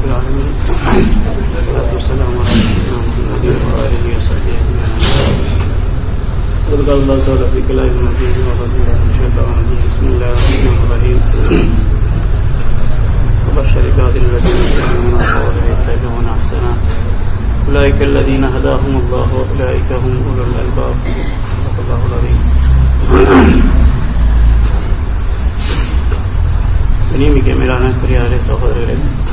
العالمين والصلاة والسلام على سيدنا محمد وآله وصحبه أجمعين قد قال الله تعالى في كلام المجيد وقد الله من الشيطان الرجيم بسم الله الرحمن الرحيم وبشر عباد الذين يستمعون القول ويتبعون أحسنه أولئك الذين هداهم الله وأولئك هم أولو الألباب صدق الله العظيم இனிமிக்க மேலான பெரியாரே சகோதரர்களே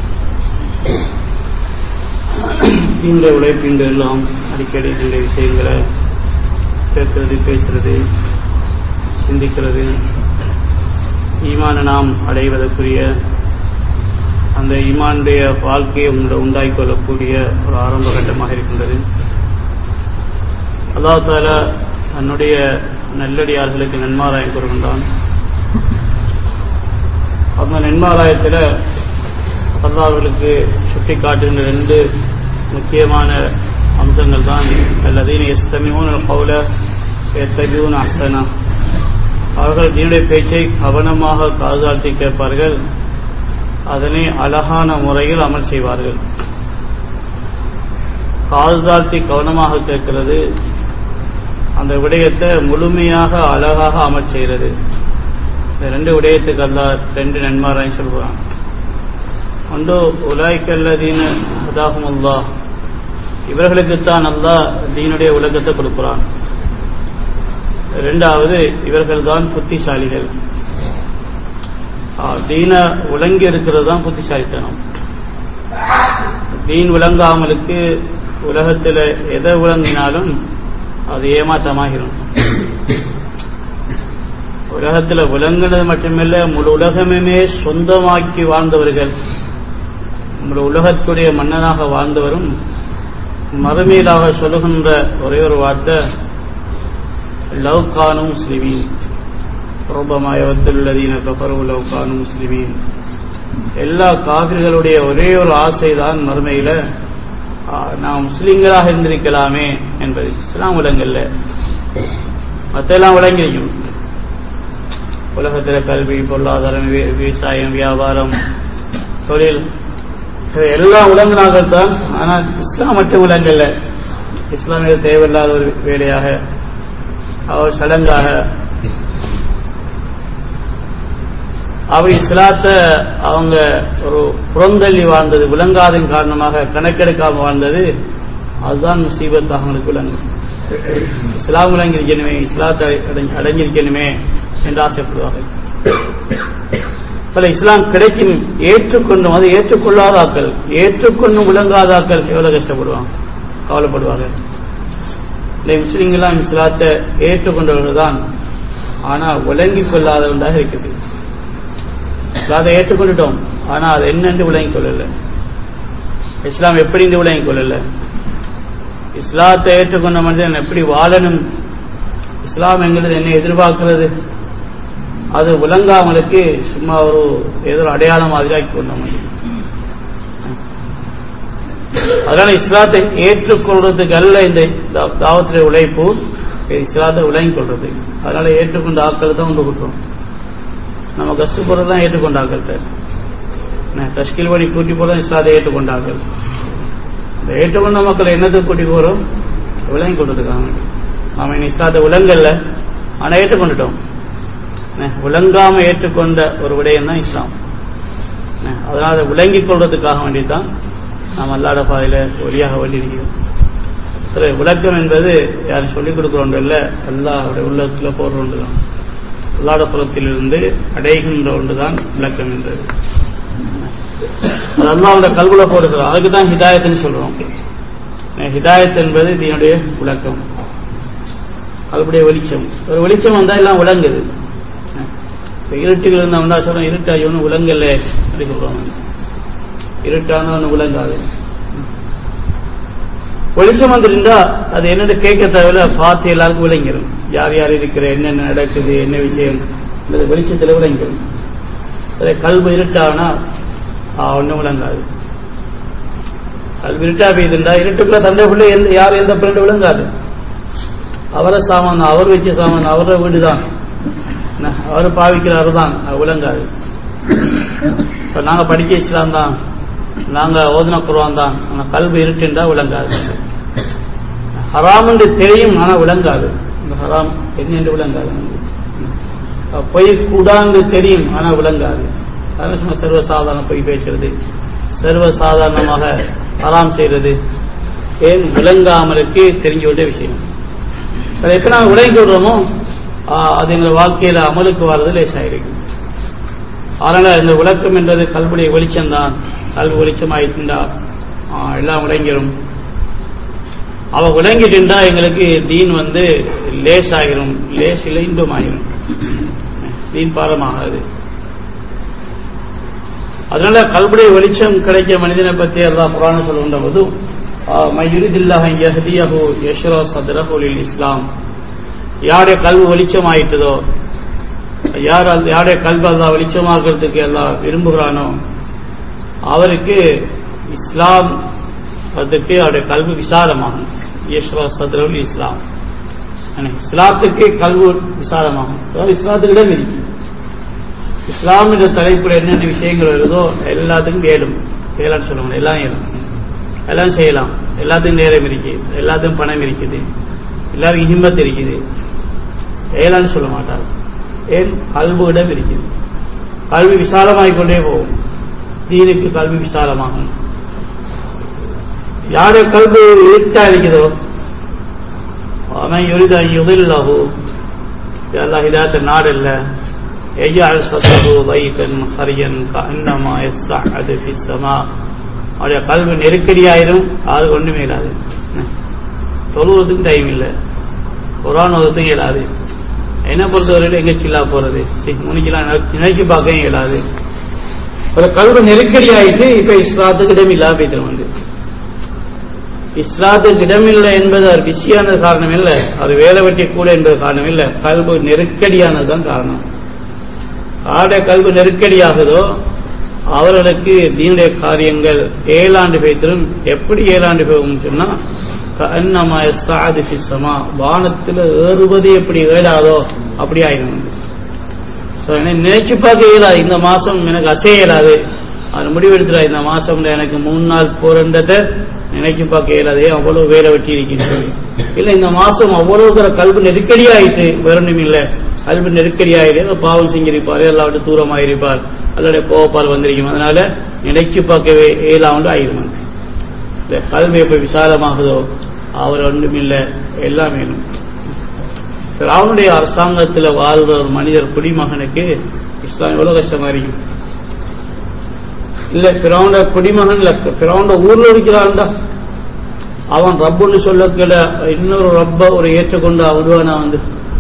இந்த உழைப்பின் எல்லாம் அடிக்கடி இந்த விஷயங்களை கேட்கறது பேசுறது சிந்திக்கிறது ஈமான நாம் அடைவதற்குரிய அந்த ஈமானுடைய வாழ்க்கையை உங்களை உண்டாக்கிக் கொள்ளக்கூடிய ஒரு ஆரம்ப கட்டமாக இருக்கின்றது அல்லாஹ் தாலா தன்னுடைய நல்லடியார்களுக்கு நன்மாராயம் கூறுகின்றான் அந்த நன்மாராயத்தில் அல்லாஹர்களுக்கு சுட்டி காட்டுகின்ற ரெண்டு முக்கியமான அம்சங்கள் தான் அல்லதீன எஸ்தமியூன் கவுல எத்தபியூன் அசனா அவர்கள் தீனுடைய பேச்சை கவனமாக காதாழ்த்தி கேட்பார்கள் அதனை அழகான முறையில் அமல் செய்வார்கள் காதாழ்த்தி கவனமாக கேட்கிறது அந்த விடயத்தை முழுமையாக அழகாக அமல் செய்கிறது இந்த ரெண்டு விடயத்துக்கு அல்ல ரெண்டு நன்மாராய் சொல்கிறான் ஒன்று உலாய்க்கல்லதீன ஹதாகும் அல்லா இவர்களுக்குத்தான் அல்லா தீனுடைய உலகத்தை கொடுக்கிறான் இரண்டாவது இவர்கள் தான் புத்திசாலிகள் தீன விளங்கி இருக்கிறது தான் புத்திசாலித்தனம் தீன் விளங்காமலுக்கு உலகத்தில் எதை விளங்கினாலும் அது ஏமாற்றமாகிரும் உலகத்தில் விளங்குனது மட்டுமில்ல முழு உலகமே சொந்தமாக்கி வாழ்ந்தவர்கள் முழு உலகத்துடைய மன்னனாக வாழ்ந்தவரும் மறுமையிலாக சொல்லுகின்ற ஒரே ஒரு வார்த்தை லவ் கானும் முஸ்லிமீன் ரூபமாயவத்துள்ளதீன கபரு லவ் கானும் முஸ்லிமீன் எல்லா காவிர்களுடைய ஒரே ஒரு ஆசை தான் மறுமையில நாம் முஸ்லிம்களாக இருந்திருக்கலாமே என்பது இஸ்லாம் விலங்கல்ல மற்றெல்லாம் விளங்கிருக்கும் உலகத்தில் கல்வி பொருளாதாரம் விவசாயம் வியாபாரம் தொழில் எல்லாம் விலங்கினார்கள் தான் ஆனால் இஸ்லாம் மட்டும் விலங்கல்ல இஸ்லாமிய தேவையில்லாத ஒரு வேலையாக அவர் சடங்காக அவர் இஸ்லாத்தை அவங்க ஒரு புறந்தள்ளி வாழ்ந்தது விளங்காதன் காரணமாக கணக்கெடுக்காமல் வாழ்ந்தது அதுதான் முசீபத் அவங்களுக்கு விளங்கும் இஸ்லாம் விளங்கிருக்கணுமே இஸ்லாத்தை அடைஞ்சிருக்கணுமே என்று ஆசைப்படுவார்கள் பல இஸ்லாம் கிடைக்கும் ஏற்றுக்கொண்டும் அது ஏற்றுக்கொள்ளாத ஆக்கள் ஏற்றுக்கொண்டும் விளங்காத ஆக்கள் எவ்வளவு கஷ்டப்படுவாங்க கவலைப்படுவார்கள் இந்த முஸ்லீம்களாம் இஸ்லாத்தை ஏற்றுக்கொண்டவர்கள் தான் ஆனால் விளங்கிக் கொள்ளாதவண்டாக இருக்குது இஸ்லாத்தை ஏற்றுக்கொண்டுட்டோம் ஆனால் அது என்னென்று விளங்கிக் கொள்ளல இஸ்லாம் எப்படி என்று விளங்கிக் கொள்ளல இஸ்லாத்தை ஏற்றுக்கொண்ட மனிதன் எப்படி வாழணும் இஸ்லாம் என்கிறது என்ன எதிர்பார்க்கிறது அது விளங்காமலுக்கு சும்மா ஒரு ஏதோ அடையாளம் மாதிரியாக்கி கொண்ட மனிதன் அதனால இஸ்லாத்தை ஏற்றுக்கொள்றதுக்கு அல்ல இந்த தாவத்திலே உழைப்பு இஸ்லாத்தை விளங்கிக் கொள்றது அதனால ஏற்றுக்கொண்ட ஆட்கள் தான் உண்டு கொடுத்தோம் நம்ம கஷ்டப்படுறது தான் ஏற்றுக்கொண்ட ஆட்கள்கிட்ட தஷ்கில் பண்ணி கூட்டி போகிறோம் இஸ்லாத்தை ஏற்றுக்கொண்டார்கள் இந்த ஏற்றுக்கொண்ட மக்கள் என்னத்துக்கு கூட்டி போகிறோம் விளங்கி கொண்டதுக்காக நாம இனி இஸ்லாத்தை விளங்கல்ல ஆனால் ஏற்றுக்கொண்டுட்டோம் விளங்காம ஏற்றுக்கொண்ட ஒரு விடயம் தான் இஸ்லாம் அதனால் அதை விளங்கிக் கொள்றதுக்காக வேண்டித்தான் நாம் அல்லாட பாதையில் ஒளியாக வேண்டியிருக்கிறோம் சரி விளக்கம் என்பது யாரும் சொல்லிக் கொடுக்குறோம் இல்லை அல்லாவுடைய உள்ளத்தில் போடுற ஒன்று தான் அல்லாட புறத்திலிருந்து அடைகின்ற ஒன்று தான் விளக்கம் என்றது அது அல்லாவோட கல்குல போடுகிறோம் அதுக்கு தான் ஹிதாயத்துன்னு சொல்றோம் ஹிதாயத் என்பது இதனுடைய விளக்கம் அதுடைய வெளிச்சம் ஒரு வெளிச்சம் வந்தால் எல்லாம் விளங்குது இப்போ இருட்டுகள் இருந்தால் வந்தா சொல்றோம் இருட்டா இவனு விளங்கல அப்படி சொல்றோம் இருட்டான ஒன்று விளங்காது வெளிச்சம் வந்துருந்தா அது என்னென்னு கேட்க தேவையில்ல பார்த்து எல்லாருக்கும் விளங்கிடும் யார் யார் இருக்கிற என்னென்ன நடக்குது என்ன விஷயம் என்பது வெளிச்சத்தில் விளங்கிடும் அதே கல்வி இருட்டானா ஒன்றும் விளங்காது கல்வி இருட்டா பெய்துண்டா இருட்டுக்குள்ள தந்தை பிள்ளை எந்த யார் எந்த பிள்ளை விளங்காது அவரை சாமான் அவர் வச்ச சாமான் அவரோட வீடு தான் அவர் பாவிக்கிறாரு தான் அது விளங்காது இப்போ நாங்கள் படிக்க இஸ்லாம் தான் நாங்க ஓதுன குர்ஆன் தான் ஆனா கல்வி இருட்டுண்டா விளங்காது ஹராம் என்று தெரியும் ஆனா விளங்காது இந்த ஹராம் என்ன என்று விளங்காது பொய் கூடாண்டு தெரியும் ஆனா விளங்காது அதனால சும்மா சர்வசாதாரண பொய் பேசுறது சர்வசாதாரணமாக ஹராம் செய்யறது ஏன் விளங்காமலுக்கு தெரிஞ்ச வேண்டிய விஷயம் அதை எப்ப நாங்கள் விளங்கி விடுறோமோ அது எங்கள் வாழ்க்கையில அமலுக்கு வர்றது லேசாயிருக்கும் அதனால இந்த விளக்கம் என்றது கல்விடைய வெளிச்சம்தான் கல்வி வெளிச்சமாயிருந்தா எல்லாம் விளங்கிடும் அவ விளங்கிட்டுண்டா எங்களுக்கு தீன் வந்து லேஸ் ஆகிரும் லேஸ் இல்லை இன்பம் ஆகிரும் தீன் பாரமாகாது அதனால கல்விடைய வெளிச்சம் கிடைக்க மனிதனை பற்றி அல்லா புராண சொல்லுகின்ற போது மையுரிதில்லாஹ் யஹ்தியஹு யஷ்ரா சத்ரஹு லில் இஸ்லாம் யாருடைய கல்வி வெளிச்சம் ஆயிட்டதோ யார் யாருடைய கல்வி அல்லா வெளிச்சமாக்குறதுக்கு எல்லாம் விரும்புகிறானோ அவருக்கு இஸ்லாம் அதுக்கு அவருடைய கல்வி விசாலமாகும் யஷ்ரா சத்ரஹுல் இஸ்லாம் இஸ்லாத்துக்கு கல்வி விசாலமாகும் அதாவது இஸ்லாத்துக்கு இடம் இருக்கு இஸ்லாம் என்ற தலைப்பில் என்னென்ன விஷயங்கள் வருதோ எல்லாத்துக்கும் ஏழும் ஏழான்னு சொல்ல முடியும் எல்லாம் ஏழும் எல்லாம் செய்யலாம் எல்லாத்துக்கும் நேரம் இருக்குது எல்லாத்துக்கும் பணம் இருக்குது எல்லாருக்கும் ஹிம்மத் இருக்குது ஏழான்னு சொல்ல மாட்டாங்க ஏன் கல்வி இடம் இருக்குது கல்வி விசாலமாகிக் கொண்டே போகும் தீனுக்கு கல்வி விசாலமாகும் யாருடைய கல்வி இருட்டா இருக்குதோ அவன் யுரிதா யுதில்லாஹு எல்லா ஹிதாத்த நாடு இல்லை يجعل صدره ضيقا خريا كأنما يصعد في السماء அவருடைய கல்வி நெருக்கடியாயிரும் அது ஒன்றுமே இல்லாது தொழுவதுக்கு டைம் இல்லை குரான் ஓதுறதுக்கும் இயலாது என்ன பொறுத்தவரையில் எங்க சில்லா போறது முனிக்கெல்லாம் நினைச்சு பார்க்கவும் இயலாது ஒரு கல்வி நெருக்கடி ஆயிட்டு இப்ப இஸ்லாத்துக்கு இடம் இல்லாம போய்த்து வந்து இஸ்லாத்துக்கு இடமில்லை என்பது அவர் பிஸியானது காரணம் இல்லை அது வேலை வெட்டி கூட என்பது காரணம் இல்லை கல்வி நெருக்கடியானது தான் காரணம் ஆடைய கல்வி நெருக்கடியாகுதோ அவர்களுக்கு தீனுடைய காரியங்கள் ஏழாண்டு பேத்திலும் எப்படி ஏழாண்டு போகும் சொன்னா கண்ணமாய சாதி சமா வானத்தில் ஏறுவது எப்படி ஏழாதோ அப்படி ஆயிடும் நினைச்சு பார்க்க இயலாது இந்த மாசம் எனக்கு அசைய இயலாது அது முடிவெடுத்துடா இந்த மாசம் எனக்கு மூணு நாள் போறன்றதை நினைச்சு பார்க்க இயலாது அவ்வளவு வேலை வெட்டி இருக்கின்றது இல்ல இந்த மாசம் அவ்வளவு கல்வி நெருக்கடியாயிட்டு வேறொன்றும் இல்லை கல்வி நெருக்கடியாயிரு பாவம் செஞ்சிருப்பார் எல்லாவிட்டு தூரமாக இருப்பார் அல்லது கோவப்பால் வந்திருக்கும் அதனால நினைச்சு பார்க்கவே இயலாமல் ஆயிரும் கல்வி எப்ப விசாலமாகுதோ அவர் ஒன்றும் இல்லை எல்லாம் வேணும் அவனுடைய அரசாங்கத்தில் வாழ்ற ஒரு மனிதர் குடிமகனுக்கு இஸ்லாம் எவ்வளவு கஷ்டமா இருக்கும் இல்ல பிறவுண்ட குடிமகன் இல்ல பிறவுண்ட ஊர்ல இருக்கிறான்டா அவன் ரப்புன்னு சொல்லக்கிட இன்னொரு ரப்ப ஒரு ஏற்றுக்கொண்டு அவருவானா வந்து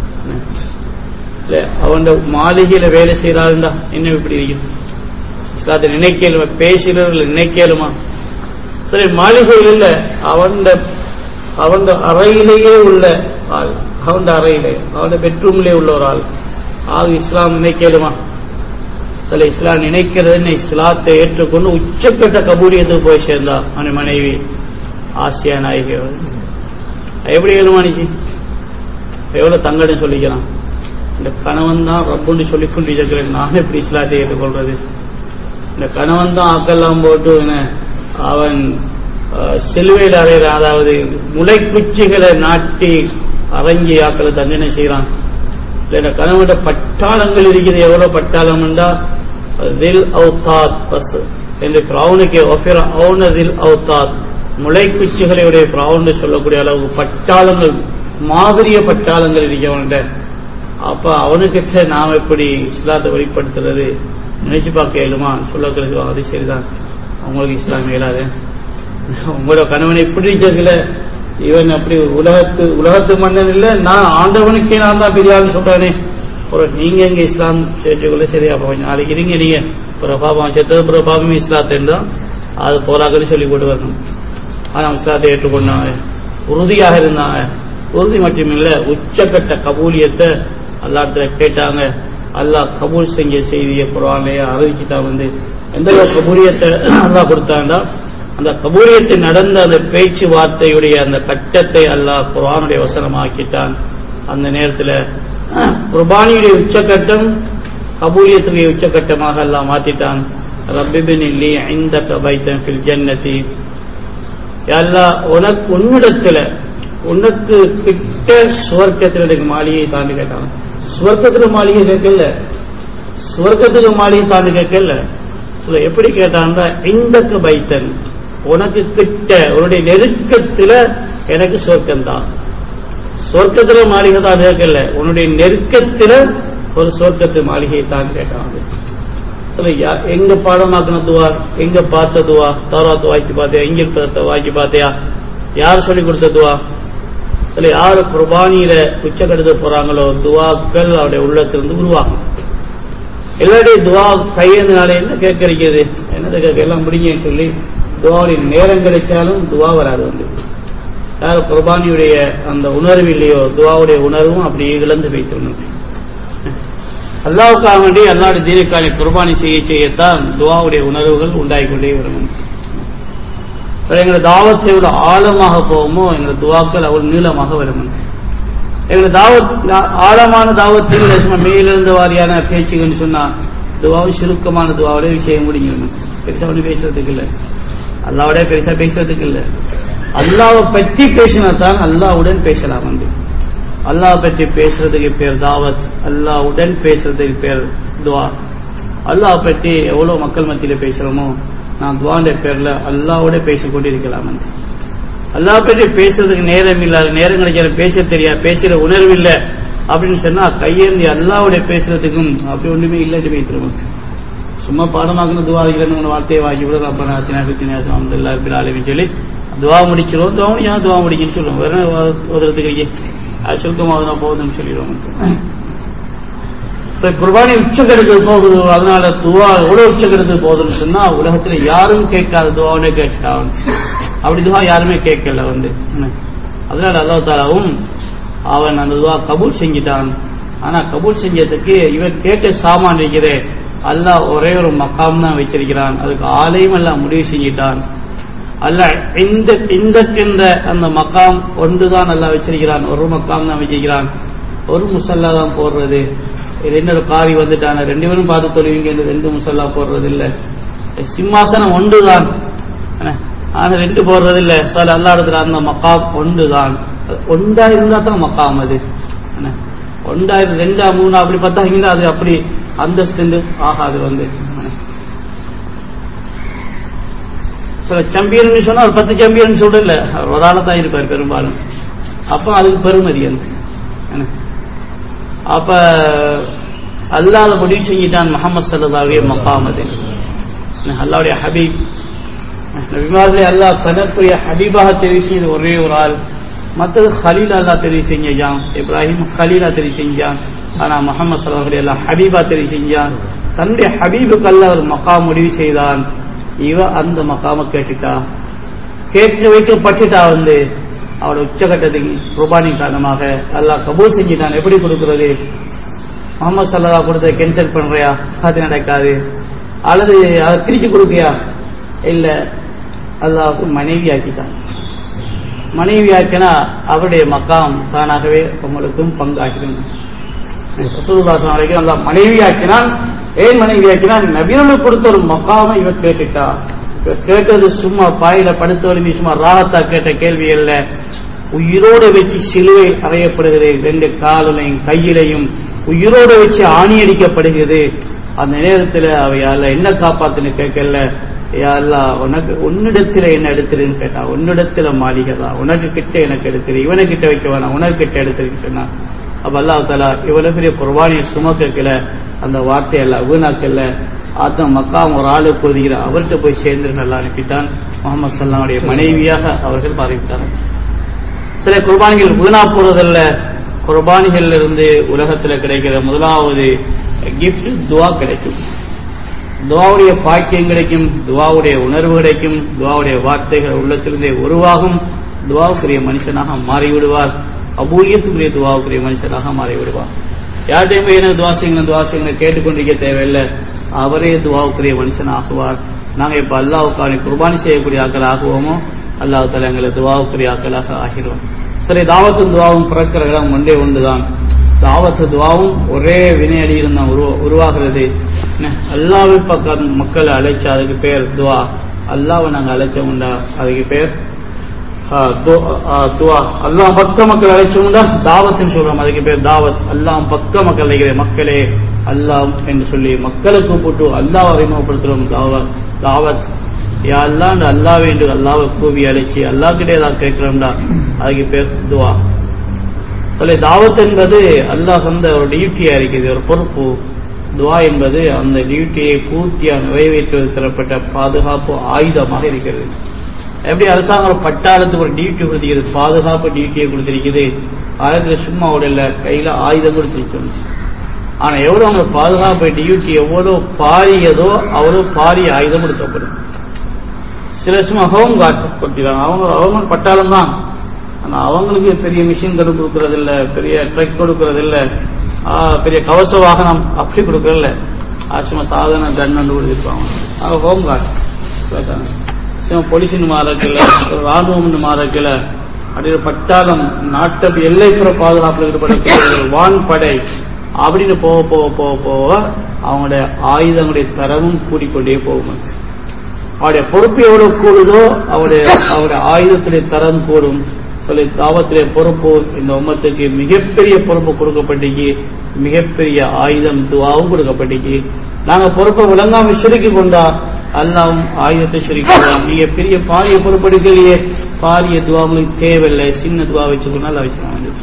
அவன் மாளிகையில வேலை செய்யறாருண்டா என்ன இப்படி இருக்கும் இஸ்லாத்தை நினைக்கலுமா பேசுகிறவர்கள் நினைக்கலுமா சரி மாளிகையில் இல்ல அவன் அவன் அறையிலேயே உள்ள ஆள் அவன் அறையிலே அவன் பெட்ரூம்லே உள்ள ஒரு ஆள் ஆக இஸ்லாம் நினைக்கலுமா சில இஸ்லாம் நினைக்கிறது இஸ்லாத்தை ஏற்றுக்கொண்டு உச்சக்கட்ட கபூலியத்துக்கு போய் சேர்ந்தா அவன் மனைவி ஆசியா நாயகி எப்படி எழுமானிச்சு எவ்வளவு தங்கன்னு சொல்லிக்கலாம் இந்த கணவன் தான் ரப்புன்னு சொல்லிக் கொண்டு இருக்கிறேன் நான் எப்படி இஸ்லாத்தை ஏற்றுக்கொள்றது இந்த கணவன் தான் ஆக்கெல்லாம் போட்டு அவன் சிலுவையில் அறையிறான் அதாவது முளைக்குச்சிகளை நாட்டி அரங்கி ஆக்களை தண்டனை செய்யறான் இந்த கணவன் பட்டாளங்கள் இருக்குது எவ்வளவு பட்டாளம்டா தில் அவுத்தாத் பஸ் என்று பிராவுனுக்கு தில் அவுத்தாத் முளைக்குச்சிகளுடைய பிராவுன்னு சொல்லக்கூடிய அளவுக்கு பட்டாளங்கள் மாதிரிய பட்டாளங்கள் இருக்கவன்ட அப்ப அவனுக்கிட்ட நாம் எப்படி இஸ்லாத்தை வெளிப்படுத்துறது நினைச்சு பார்க்க இயலுமா சொல்ல அது சரிதான் அவங்களுக்கு இஸ்லாம் இயலாது உங்களோட கணவனை இப்படி இருக்கல இவன் அப்படி உலகத்து உலகத்து மன்னன் இல்ல நான் ஆண்டவனுக்கே நான் தான் பெரியாருன்னு சொல்றானே ஒரு நீங்க எங்க இஸ்லாம் சேர்த்துக்கொள்ள சரி அப்ப கொஞ்சம் நாளைக்கு இருங்க நீங்க பிரபாபம் செத்தது பிரபாபமே இஸ்லாத்தை தான் அது போராக்கன்னு சொல்லி கொண்டு வரணும் ஆனா இஸ்லாத்தை ஏற்றுக்கொண்டாங்க உறுதியாக இருந்தாங்க உறுதி மட்டுமில்ல உச்சக்கட்ட கபூலியத்தை அல்லாத்துல கேட்டாங்க அல்லாஹ் கபூல் செஞ்ச செய்தியை குரானையே அறிவிச்சுட்டான் வந்து எந்த கபூலியத்தை அல்லாஹ் கொடுத்தாண்டா அந்த கபூலியத்தை நடந்த அந்த பேச்சு வார்த்தையுடைய அந்த கட்டத்தை அல்லாஹ் குரானுடைய வசனமாக்கிட்டான் அந்த நேரத்தில் குர்பானியுடைய உச்சக்கட்டம் கபூலியத்துடைய உச்சக்கட்டமாக எல்லாம் மாத்திட்டான் ரப்பிபின் இல்லி ஐந்தக பைத்தன் ஃபில் ஜன்னதி எல்லா உனக்கு உன்னிடத்துல உனக்கு கிட்ட சுவர்க்கத்தில் எனக்கு மாளிகை தாண்டி கேட்டாங்க சுவர்க்கத்துல மாளிகை கேட்கல சுவர்க்கத்துக்கு மாளிகை தாண்டி கேட்கல சொல்ல எப்படி கேட்டான்னா இந்தக்கு பைத்தன் உனக்கு கிட்ட உன்னுடைய நெருக்கத்துல எனக்கு சுவர்க்கம் தான் சொர்க்கத்துல மாளிகை தான் கேட்கல உன்னுடைய நெருக்கத்துல ஒரு சொர்க்கத்து மாளிகையை தான் கேட்டாங்க சொல்ல யா- எங்க பாடமாக்கின துவா எங்க பார்த்த துவா தௌராத்து வாக்கி பார்த்தியா இங்கிலீஷ் வாக்கி பார்த்தியா யார் சொல்லி கொடுத்த துவா சொல்ல யாரு குர்பானியில உச்சக்கெடுத்து போறாங்களோ துவாக்கள் அவருடைய உள்ளத்திலிருந்து உருவாகும் எல்லாருடைய துவா கையேந்தினால என்ன கேட்கறது என்னது கேட்க எல்லாம் முடிங்கன்னு சொல்லி துவாவுடைய நேரம் கிடைச்சாலும் துவா வராது வந்து யார் குர்பானியுடைய அந்த உணர்வு இல்லையோ துவாவுடைய உணர்வும் அப்படி இழந்து வைத்துள்ளது அல்லாவுக்காக வேண்டி அல்லாவுடைய தீனக்கான குர்பானி செய்ய செய்யத்தான் துவாவுடைய உணர்வுகள் உண்டாகிக் கொண்டே வரும் அப்புறம் எங்களை தாவத்தை விட ஆழமாக போகுமோ எங்களை துவாக்கள் அவ்வளவு நீளமாக வரும் எங்களை தாவத் நா- ஆழமான தாவத்தில் சும்மா மேலிருந்து வாரியான பேச்சுகள்னு சொன்னா துவாவும் சுருக்கமான துவாவோட விஷயம் முடிஞ்சிடும் பெருசா ஒண்ணு பேசுறதுக்கு இல்லை அல்லாவோட பெருசா பேசுறதுக்கு இல்லை அல்லாவை பற்றி பேசினா தான் அல்லாவுடன் பேசலாம் வந்து அல்லாஹ் பற்றி பேசுறதுக்கு பேர் தாவத் அல்லாஹ்வுடன் பேசுறதுக்கு பேர் துவா அல்லாஹ் பற்றி எவ்வளவு மக்கள் மத்தியில பேசுறோமோ நான் துவாண்ட பேர்ல அல்லாஹ்வோட பேசிக் கொண்டிருக்கலாம் வந்து அல்லாஹ் பற்றி பேசுறதுக்கு நேரம் இல்லாத நேரம் கிடைக்கிற பேச தெரியாது பேசுற உணர்வு இல்லை அப்படின்னு சொன்னா கையேந்தி அல்லாஹ்வோட பேசுறதுக்கும் அப்படி ஒண்ணுமே இல்லைன்னு வைத்திருவோம் சும்மா பாடமாக்குன துவா இல்லைன்னு வார்த்தையை வாங்கி விட ரப்பனா அத்தினா பித்தினாசம் அப்துல்லா பின் ஆலமின்னு சொல்லி துவா முடிச்சிரும் துவா முடிஞ்சா துவா முடிக்குன்னு சொல்லுவோம் வேற உதறதுக்கு ஐயே அது சுருக்கமாக தான் போகுதுன்னு சொல்லிடுவோம் இப்ப குர்பானி உச்சக்கெடுத்து போகுது அதனால துவா எவ்வளவு உச்சக்கெடுத்து போகுதுன்னு சொன்னா உலகத்துல யாரும் கேட்காத துவாவுனே கேட்டான் அப்படி துவா யாருமே கேட்கல வந்து என்ன? அதனால அல்லாஹ் தாலாவும் அவன் அந்த துவா கபூல் செஞ்சிட்டான் ஆனா கபூல் செஞ்சதுக்கு இவன் கேட்ட சாமான் இருக்கிறே அல்லாஹ் ஒரே ஒரு மக்காம் தான் வச்சிருக்கிறான் அதுக்கு ஆலயம் எல்லாம் முடிவு செஞ்சிட்டான் அல்ல இந்த இந்தக்கின்ற அந்த மக்காம் ஒன்றுதான் அல்லாஹ் வச்சிருக்கிறான் ஒரு மக்காம் தான் வச்சிருக்கிறான் ஒரு முசல்லா தான் போடுறது ரெண்டு ஒரு காரி வந்துட்டான ரெண்டு பேரும் பார்த்து தொழுவீங்க ரெண்டு முசல்லா போடுறது இல்ல சிம்மாசனம் ஒன்றுதான் என்ன? ஆனா ரெண்டு போடுறது இல்ல சார் அல்லா இடத்துல அந்த மக்காம் ஒன்றுதான் ஒன்றா இருந்தா தான் மக்காம் அது என்ன? ஒன்றா இரு- ரெண்டா மூணா அப்படி பார்த்தாங்கன்னா அது அப்படி அந்தஸ்து ஆகாது வந்து என்ன? சில சம்பியன் சொன்னா ஒரு பத்து சம்பியன் சொல்றல அவர் ஒரு ஆளா தான் இருப்பார் பெரும்பாலும் அப்ப அதுக்கு பெருமதி அந்த என்ன? அப்ப அல்லாத முடிவு செஞ்சிட்டான் முகமது சல்லாவுடைய மக்காம் அது என்ன? அல்லாவுடைய ஹபீப் நபிமார்களே அல்லாஹ் தனக்குரிய ஹபீபாக தெரிவு செஞ்சது ஒரே ஒரு ஆள் மற்றது ஹலீல் அல்லாஹ் தெரிவு செஞ்சான் இப்ராஹிம் ஹலீலா தெரிவு செஞ்சான் ஆனா முகமது சல்லாஹுடைய அல்லாஹ் ஹபீபா தெரிவு செஞ்சான் தன்னுடைய ஹபீபுக்கு அல்லாஹ் ஒரு மக்காம் முடிவு செய்தான் இவ அந்த மக்காம கேட்டுட்டா கேட்டு வைக்கப்பட்டுட்டா வந்து அவட உச்சகட்டத்துக்கு குர்பானி காரணமாக அல்லாஹ் கபூல் செஞ்சிட்டான் எப்படி கொடுக்கிறது முகமது சல்லா கொடுத்த கேன்சல் பண்றியா அது நடக்காது அல்லது அதை திருச்சி கொடுக்கியா இல்ல அல்லாவுக்கு மனைவி ஆக்கிட்டான் மனைவி ஆக்கினா அவருடைய மக்காம் தானாகவே உங்களுக்கும் பங்காகிடும் ரசூலுல்லாஹி அலைஹி அல்லாஹ் மனைவி ஆக்கினான் ஏன் மனைவி ஆக்கினான் நபிகளுக்கு கொடுத்த ஒரு மக்காம இவ கேட்டுட்டா இவ கேட்டது சும்மா பாயில படுத்த வலிமை சும்மா ராகத்தா கேட்ட கேள்வி அல்ல உயிரோடு வச்சு சிலுவை அறையப்படுகிறது ரெண்டு காலிலையும் கையிலையும் உயிரோடு வச்சு ஆணி அடிக்கப்படுகிறது அந்த நேரத்தில் அவையால என்ன காப்பாத்துன்னு கேட்கல யா அல்லாஹ் உனக்கு உன்னிடத்துல என்ன எடுத்துருன்னு கேட்டா உன்னிடத்துல மாளிகை தான் உனக்கு கிட்ட எனக்கு எடுத்துரு இவனை கிட்ட வைக்க வேணாம் உனக்கு கிட்ட எடுத்துருன்னு சொன்னா அப்ப அல்லாஹ் தாலா இவ்வளவு பெரிய குர்பானியை சுமக்கல அந்த வார்த்தையெல்லாம் வீணாக்கல ஆத்தம் மக்காம் ஒரு ஆளு போதுகிற அவர்கிட்ட போய் சேர்ந்து நல்லா அனுப்பிட்டான் முகமது சல்லாவுடைய மனைவியாக அவர்கள் மாறிவிட்டார்கள் சில குர்பானிகள் வீணா போறதல்ல குர்பானிகள்ல இருந்து உலகத்துல கிடைக்கிற முதலாவது கிஃப்ட் துவா கிடைக்கும் துவாவுடைய பாக்கியம் கிடைக்கும் துவாவுடைய உணர்வு கிடைக்கும் துவாவுடைய வார்த்தைகள் உள்ளத்திலிருந்தே உருவாகும் துவாவுக்குரிய மனுஷனாக மாறிவிடுவார் அபூலியத்துக்குரிய துவாவுக்குரிய மனுஷனாக மாறிவிடுவார் யார்கிட்டையும் போய் எனக்கு துவா செய்யுங்க துவா செய்யுங்க கேட்டுக்கொண்டிருக்க தேவையில்லை அவரே துவாவுக்குரிய மனுஷன் ஆகுவார் நாங்க இப்ப அல்லாவுக்கான குர்பானி செய்யக்கூடிய ஆக்கள் ஆகுவோமோ அல்லாஹ் தலா எங்களை துவாவுக்குரிய ஆக்களாக ஆகிறோம் சரி தாவத்தும் துவாவும் பிறக்கிற இடம் ஒன்றே ஒன்றுதான் தாவத்து துவாவும் ஒரே வினையடியிலும் தான் உருவா- உருவாகிறது என்ன, அல்லாஹ்வின் பக்கம் மக்களை அழைச்சா அதுக்கு பேர் துவா அல்லாவை நாங்க அழைச்சோம்டா அதுக்கு பேர் ஆ, து- ஆ, துவா அல்லாஹ் பக்க மக்கள் அழைச்சோம்டா தாவத்னு சொல்றோம் அதுக்கு பேர் தாவத் அல்லாஹ் பக்க மக்கள் அழைக்கிற மக்களே அல்லாஹ் என்று சொல்லி மக்களை கூப்பிட்டு அல்லாஹ் அறிமுகப்படுத்துறோம் தாவத் தாவத் யா அல்லாண்டு அல்லாஹ் என்று அல்லாவை கூவி அழைச்சி அல்லாஹ் கிட்டே ஏதாவது கேட்கிறோம்டா அதுக்கு பேர் துவா சொல்லி தாவத் என்பது அல்லாஹ் வந்து ஒரு டியூட்டியா இருக்குது ஒரு பொறுப்பு துவா என்பது அந்த டியூட்டியை பூர்த்தியாக நிறைவேற்றுவது தரப்பட்ட பாதுகாப்பு ஆயுதமாக இருக்கிறது எப்படி அரசாங்கம் ஒரு பட்டாளத்துக்கு ஒரு டியூட்டி கொடுத்திருக்கிறது பாதுகாப்பு டியூட்டியை கொடுத்திருக்குது ஆயுதத்தில் சும்மா உடல கையில ஆயுதம் கொடுத்திருக்கணும் ஆனா எவ்வளவு அவங்க பாதுகாப்பு டியூட்டி எவ்வளவு பாரியதோ அவ்வளவு பாரிய ஆயுதம் கொடுக்கப்படும் சில சும்மா ஹோம் கார்ட் கொடுத்துருக்காங்க அவங்க அவங்க பட்டாளம் தான் ஆனா அவங்களுக்கு பெரிய மிஷின் கொடுக்கறது இல்ல பெரிய ட்ரக் கொடுக்கறது இல்ல ஆ, பெரிய கவச வாகனம் அப்படி கொடுக்கறது இல்ல ஆ, சும்மா சாதாரண கன் வந்து கொடுத்துருப்பாங்க அவங்க ஹோம் கார்டு சும்மா போலீஸின் மாறக்கல ராணுவம் மாறக்கல அப்படியே பட்டாளம் நாட்டு எல்லைப்புற பாதுகாப்பில் ஈடுபடக்கூடிய வான்படை அப்படின்னு போக போக போக போக அவங்களுடைய ஆயுதங்களுடைய தரமும் கூடிக்கொண்டே போகும் அவருடைய பொறுப்பு எவ்வளவு கூடுதோ அவருடைய அவருடைய ஆயுதத்துடைய தரம் கூடும் சொல்லி தாவத்திலே பொறுப்பு இந்த உம்மத்துக்கு மிகப்பெரிய பொறுப்பு கொடுக்கப்பட்டிக்கு மிகப்பெரிய ஆயுதம் துவாவும் கொடுக்கப்பட்டிக்கு நாங்க பொறுப்பை விளங்காம சுருக்கி கொண்டா அல்லாவும் ஆயுதத்தை சுருக்கலாம் நீங்க பெரிய பாரிய பொறுப்பெடுக்கலையே பாரிய துவா உங்களுக்கு தேவையில்லை சின்ன துவா வச்சுக்கொண்டால் அவசியம் வந்து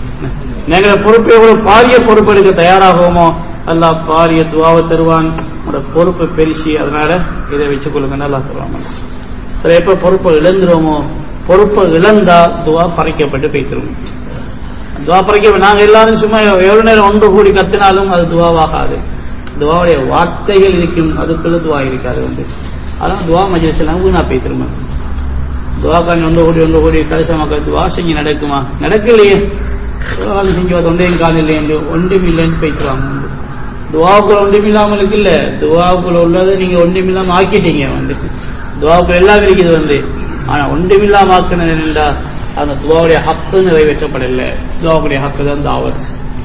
நீங்க பொறுப்பு எவ்வளவு பாரிய பொறுப்பெடுக்க தயாராகுமோ அல்லாஹ் பாரிய துவாவை தருவான் உங்களோட பொறுப்பு பெருசி அதனால இதை வச்சுக் கொள்ளுங்க நல்லா தருவாங்க சரி எப்ப பொறுப்பை இழந்துருவோமோ பொறுப்பை இழந்தா துவா பறைக்கப்பட்டு பேசிடுவோம் துவா பறைக்க நாங்க எல்லாரும் சும்மா எவ்வளவு நேரம் ஒன்று கூடி கத்தினாலும் அது துவாவாகாது துவாவுடைய வார்த்தைகள் இருக்கும் அதுக்குள்ள துவா இருக்காது வந்து அதான் துவா மஜிலிஸ் எல்லாம் வீணா பேசிருமா துவா காணி ஒன்று கூடி ஒன்று கூடி கடைசி மக்கள் துவா செஞ்சு நடக்குமா நடக்கலையே துவாவில் செஞ்சு அது ஒன்றையும் காலம் இல்லையே ஒன்றும் இல்லைன்னு பேசுவாங்க வந்து துவாவுக்குள்ள ஒன்றும் இல்லாமல் இருக்குல்ல துவாவுக்குள்ள உள்ளதை நீங்க ஒன்றும் இல்லாம ஆக்கிட்டீங்க வந்து துவாவுக்குள்ள எல்லாம் இருக்குது வந்து ஆனா ஒன்றும் இல்லாம ஆக்குனது என்னடா அந்த துவாவுடைய ஹக்கு நிறைவேற்றப்படல துவாவுடைய ஹக்கு தான் தாவத்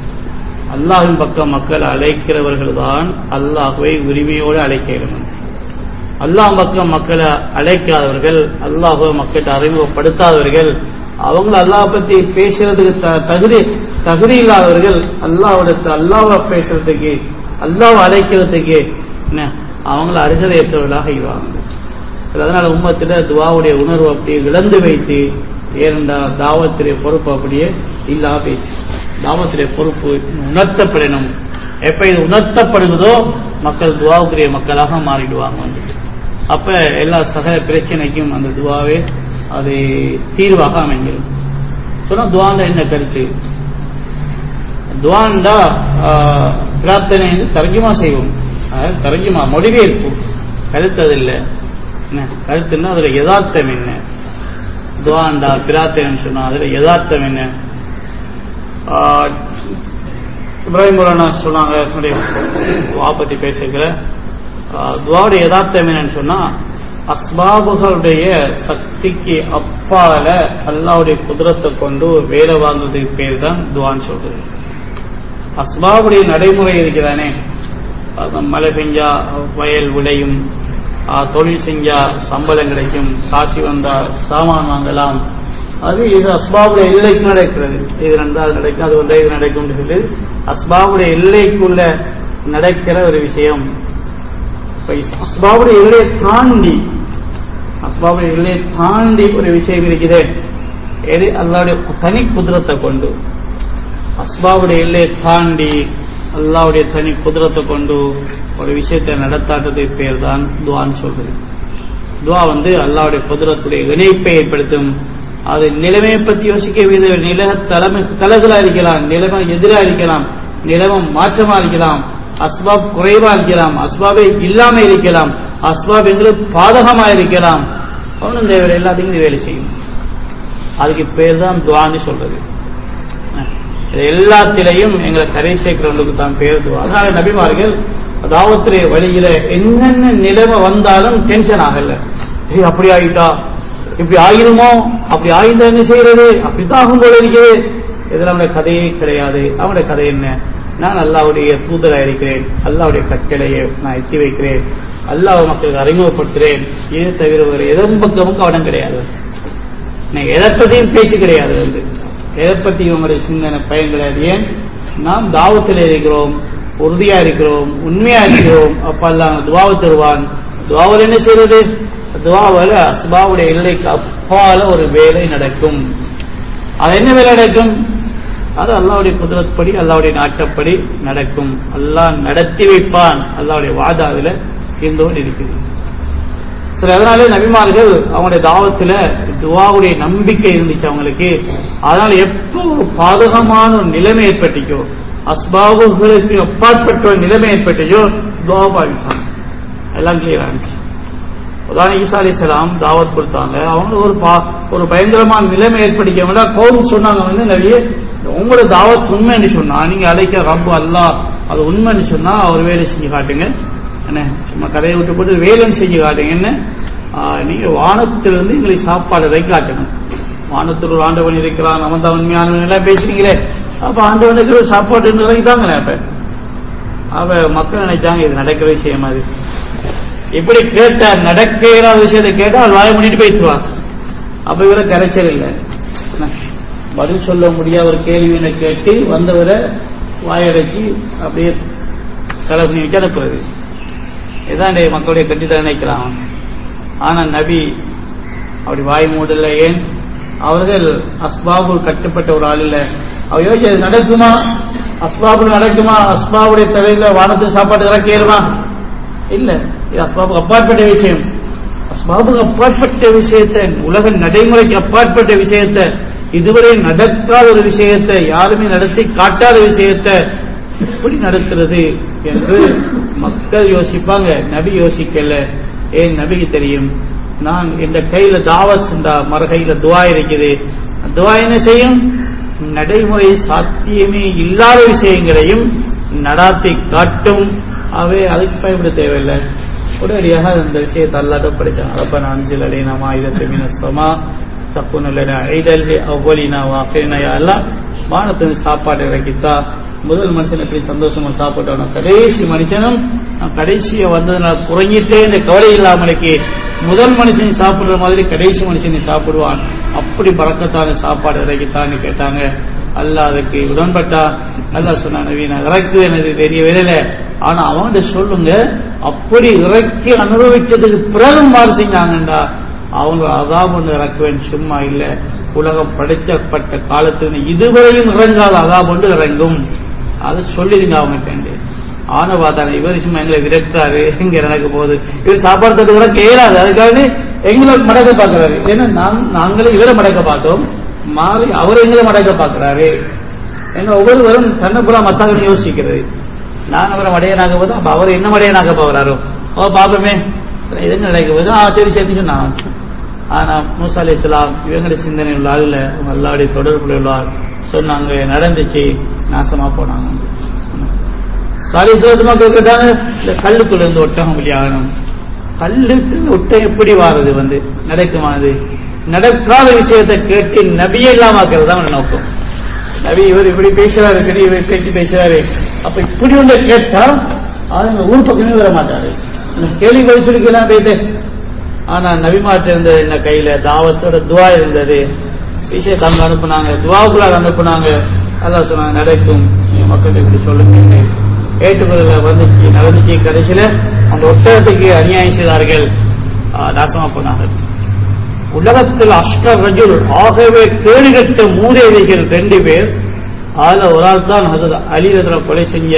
அல்லாஹின் பக்கம் மக்கள் அழைக்கிறவர்கள் தான் அல்லாஹுவை உரிமையோடு அழைக்க வேண்டும் அல்லாஹ் பக்கம் மக்களை அழைக்காதவர்கள் அல்லாஹுவை மக்கள்கிட்ட அறிமுகப்படுத்தாதவர்கள் அவங்க அல்லாஹ் பத்தி பேசுறதுக்கு த- தகுதி தகுதி இல்லாதவர்கள் அல்லாவோட அல்லாஹ்வை பேசுறதுக்கு அல்லாஹ்வை அழைக்கிறதுக்கு என்ன அவங்கள அருகதையற்றவர்களாக இவாங்க அதனால உம்மத்தில துவாவுடைய உணர்வு அப்படியே இழந்து வைத்து ஏனென்றால் தாவத்திலே பொறுப்பு அப்படியே இல்லா போயிடுச்சு தாவத்திலே பொறுப்பு உணர்த்தப்படணும் எப்ப இது உணர்த்தப்படுகிறதோ மக்கள் துவாவுக்குரிய மக்களாக மாறிடுவாங்க வந்துட்டு அப்ப எல்லா சகல பிரச்சனைக்கும் அந்த துவாவே அது தீர்வாக அமைஞ்சிடும் சொன்னா துவாண்ட என்ன கருத்து துவாண்டா ஆஹ், பிரார்த்தனை என்று தர்ஜுமா செய்வோம் அதாவது தர்ஜுமா மொழிபெயர்ப்பு கருத்து அது இல்லை என்ன கருத்துன்னா அதுல யதார்த்தம் என்ன துவாண்டா பிரார்த்தனைன்னு சொன்னா அதுல யதார்த்தம் என்ன ஆஹ், இப்ராஹிம் மௌலானா சொன்னாங்க என்னுடைய துவா பத்தி பேசுகிற துவாவுடைய யதார்த்தம் என்னன்னு சொன்னா அஸ்பாபுகளுடைய சக்திக்கு அப்பால அல்லாவுடைய குதிரத்தை கொண்டு வேலை வாங்குறதுக்கு பேர் தான் துவான்னு சொல்றது அஸ்பாபுடைய நடைமுறை இருக்குதானே அது மழை பெஞ்சா வயல் விளையும் ஆ, தொழில் செஞ்சா சம்பளம் கிடைக்கும் காசி வந்தா சாமான் வாங்கலாம் அது இது அஸ்பாபுடைய எல்லைக்கு நடக்கிறது இது நடந்தா அது நடக்கும் அது வந்தா இது நடக்கும் சொல்லி அஸ்பாபுடைய எல்லைக்குள்ள நடக்கிற ஒரு விஷயம் இப்ப அஸ்பாபுடைய எல்லையை தாண்டி அஸ்பாபுடைய எல்லையை தாண்டி ஒரு விஷயம் இருக்குது எது அல்லாவுடைய தனி குதிரத்தை கொண்டு அஸ்பாவுடைய எல்லையை தாண்டி அல்லாவுடைய தனி குதிரத்தை கொண்டு ஒரு விஷயத்தை நடத்தாட்டது பேர் தான் துவான்னு சொல்றது துவா வந்து அல்லாவுடைய குதிரத்துடைய இணைப்பை ஏற்படுத்தும் அது நிலைமையை பற்றி யோசிக்க வேண்டிய நில தலைமை தலைகளா இருக்கலாம் நிலைமை எதிரா இருக்கலாம் நிலைமை மாற்றமா இருக்கலாம் அஸ்பாப் குறைவா இருக்கலாம் அஸ்பாபே இல்லாம இருக்கலாம் அஸ்பாப் எங்களுக்கு பாதகமா இருக்கலாம் அவனும் தேவையில்லை எல்லாத்தையும் இது வேலை செய்யும் அதுக்கு பேர் தான் துவான்னு சொல்றது இது எல்லாத்திலையும் எங்களை கரை சேர்க்கிறவங்களுக்கு தான் பேர் துவா அதனால நபிமார்கள் தாவத்திலே வழியில என்னென்ன நிலைமை வந்தாலும் டென்ஷன் ஆகல ஏய் அப்படி ஆகிட்டா இப்படி ஆகிருமோ அப்படி ஆகிருந்தா என்ன செய்யறது அப்படித்தான் ஆகும் போல இருக்குது இதெல்லாம் அவனுடைய கதையே கிடையாது அவனுடைய கதை என்ன நான் அல்லாவுடைய தூதராக இருக்கிறேன் அல்லாவுடைய கட்டளையை நான் எத்தி வைக்கிறேன் அல்லாஹ் மக்களுக்கு அறிமுகப்படுத்துகிறேன் இது தவிர வேறு எதுவும் பக்கமும் கவனம் கிடையாது நான் எதை பற்றியும் பேச்சு கிடையாது வந்து எதை பற்றியும் உங்களுடைய சிந்தனை பயன் கிடையாது ஏன் நாம் தாவத்தில் இருக்கிறோம் உறுதியா இருக்கிறோம் உண்மையா இருக்கிறோம் அப்ப அல்லாஹ் துவாவை தருவான் துவாவில் என்ன செய்யறது துவாவில் அஸ்பாவுடைய எல்லைக்கு அப்பால ஒரு வேலை நடக்கும் அது என்ன வேலை நடக்கும் அது அல்லாவுடைய குதிரப்படி அல்லாவுடைய நாட்டப்படி நடக்கும் அல்லாஹ் நடத்தி வைப்பான் அல்லாவுடைய வாதம் அதுல இருந்தோடு இருக்குது சில அதனால நபிமார்கள் அவங்களுடைய தாவத்துல துவாவுடைய நம்பிக்கை இருந்துச்சு அவங்களுக்கு அதனால எப்போ ஒரு பாதகமான ஒரு நிலைமை ஏற்பட்டுச்சோ அஸ்பாபுகளுக்கு அப்பாற்பட்ட ஒரு நிலைமை ஏற்பட்டுச்சோ துவா பாவிச்சாங்க எல்லாம் கிளியர் ஆனிச்சு உதாரணம் ஈசா அலி சலாம் தாவத் கொடுத்தாங்க அவங்க ஒரு பா ஒரு பயங்கரமான நிலைமை ஏற்படுத்த கௌம் சொன்னாங்க வந்து நிறைய உங்களோட தாவத் உண்மைன்னு சொன்னா நீங்க அழைக்க ரப்பு அல்லா அது உண்மைன்னு சொன்னா அவர் வேலை செஞ்சு காட்டுங்க என்ன சும்மா கதையை விட்டு போட்டு வேலைன்னு செஞ்சு காட்டுங்க என்ன நீங்க வானத்திலிருந்து எங்களை சாப்பாடு இதை காட்டணும் வானத்தில் ஒரு ஆண்டவன் இருக்கிறான் அவன் தான் உண்மையானவன் எல்லாம் பேசுறீங்களே அப்ப ஆண்டவனுக்கு ஒரு சாப்பாடு இறங்கிட்டாங்களே அப்ப அவ மக்கள் நினைச்சாங்க இது நடக்கிற விஷயம் அது இப்படி கேட்ட நடக்கிற விஷயத்தை கேட்டால் வாய முடிட்டு பேசுவான் அப்ப இவரை கரைச்சல் இல்லை பதில் சொல்ல முடியாத ஒரு கேள்வியினை கேட்டு வந்தவரை வாயடைச்சு அப்படியே செலவு பண்ணி வச்சு அனுப்புறது இதான் மக்களுடைய கட்டிதான் நினைக்கிறான் ஆனா நபி அப்படி வாய் மூடல ஏன் அவர்கள் அஸ்பாபுல் கட்டுப்பட்ட ஒரு ஆள் இல்ல அவர் யோசிச்சு நடக்குமா அஸ்பாபுல் நடக்குமா அஸ்பாபுடைய தலையில வானத்து சாப்பாடு இறக்கிடுமா இல்ல இது அஸ்பாபுக்கு அப்பாற்பட்ட விஷயம் அஸ்பாபுக்கு அப்பாற்பட்ட விஷயத்தை உலக நடைமுறைக்கு அப்பாற்பட்ட விஷயத்தை இதுவரை நடக்காத ஒரு விஷயத்தை யாருமே நடத்தி காட்டாத விஷயத்தை எப்படி நடக்கிறது என்று மக்கள் யோசிப்பாங்க நபி யோசிக்கல ஏன் நபிக்கு தெரியும் நான் என் கையில தாவத் சென்றா மறு கையில துவா இருக்குது துவா என்ன செய்யும் நடைமுறை சாத்தியமே இல்லாத விஷயங்களையும் நடாத்தி காட்டும் அவை அதுக்கு பயப்பட தேவையில்லை உடனடியாக அந்த விஷயத்தை அல்லாத படித்தாங்க அப்ப நான் சில அடையினமா இதற்கு மினசமா சப்புன் ஐதல் அவ்வளினா வாக்கினா எல்லாம் வானத்தின் சாப்பாடு இறக்கித்தா முதல் மனுஷன் எப்படி சந்தோஷமா சாப்பிட்டவன கடைசி மனுஷனும் கடைசியா வந்ததுனால குறைஞ்சிட்டே இந்த கவலை இல்லாமலுக்கு முதல் மனுஷன் சாப்பிடுற மாதிரி கடைசி மனுஷனை சாப்பிடுவான் அப்படி பறக்கத்தான சாப்பாடு இறக்கித்தான்னு கேட்டாங்க அல்ல அதுக்கு உடன்பட்டா அல்லா சொன்ன நவீன இறக்கு எனக்கு தெரிய விடல ஆனா அவன்கிட்ட சொல்லுங்க அப்படி இறக்கி அனுபவிச்சதுக்கு பிறகும் மாறு செஞ்சாங்கண்டா அவங்க அதாம் ஒன்று இறக்குவேன் சும்மா இல்ல உலகம் படைச்சப்பட்ட காலத்துக்கு இதுவரையும் இறங்காத அதாம் ஒன்று இறங்கும் அதை சொல்லிடுங்க அவங்க ஆனவாதான இவர் சும்மா எங்களை விரட்டுறாரு இங்க நடக்க போகுது இவர் சாப்பாடு தட்டு கூட கேளாது அதுக்காக எங்களை மடக்க பாக்குறாரு ஏன்னா நாங்களும் இவரை மடக்க பார்த்தோம் மாறி அவர் எங்களை மடக்க பாக்குறாரு எங்க ஒவ்வொருவரும் தன்னை புறா மத்தாங்கன்னு யோசிக்கிறது நான் அவரை மடையனாக போது அப்ப அவர் என்ன மடையனாக போகிறாரோ ஓ பாப்பமே இது நடக்க போது ஆ சரி சரி சொன்னான் ஆனா மூசா அலி இஸ்லாம் இவங்களுடைய சிந்தனை உள்ள ஆள் அல்லாவுடைய தொடர்புல உள்ளார் சொன்னாங்க நடந்துச்சு நாசமா போனாங்க சாலிசுவத்து மக்கள் கேட்டாங்க இந்த கல்லுக்குள்ள இருந்து ஒட்டகம் வெளியாகணும் கல்லுக்கு ஒட்டம் எப்படி வாரது வந்து நடக்குமா அது நடக்காத விஷயத்தை கேட்டு நபியே இல்லாமக்கிறது தான் நோக்கம் நபி இவர் இப்படி பேசுறாரு பெரிய இவர் பேச்சு பேசுறாரு அப்ப இப்படி ஒன்று கேட்டா அவங்க ஊர் பக்கமே வர மாட்டாரு கேள்வி பதில் சொல்லிக்கலாம் போயிட்டு ஆனா நபிமாட்ட இருந்தது என்ன கையில தாவத்தோட துவா இருந்தது விஷயத்தை அங்க அனுப்புனாங்க துவாவுக்குள்ளாக அனுப்புனாங்க அதான் சொன்னாங்க நடக்கும் மக்கள் இப்படி சொல்லுங்க ஏற்றுக்கொள்ள வந்துச்சு நடந்துச்சு கடைசியில அந்த ஒட்டகத்துக்கு அநியாயம் செய்தார்கள் நாசமா போனாங்க உலகத்தில் அஷ்ட ரஜுல் ஆகவே கேடுகட்ட மூதேவிகள் ரெண்டு பேர் அதுல ஒரு ஆள் தான் அலிரதுல கொலை செஞ்ச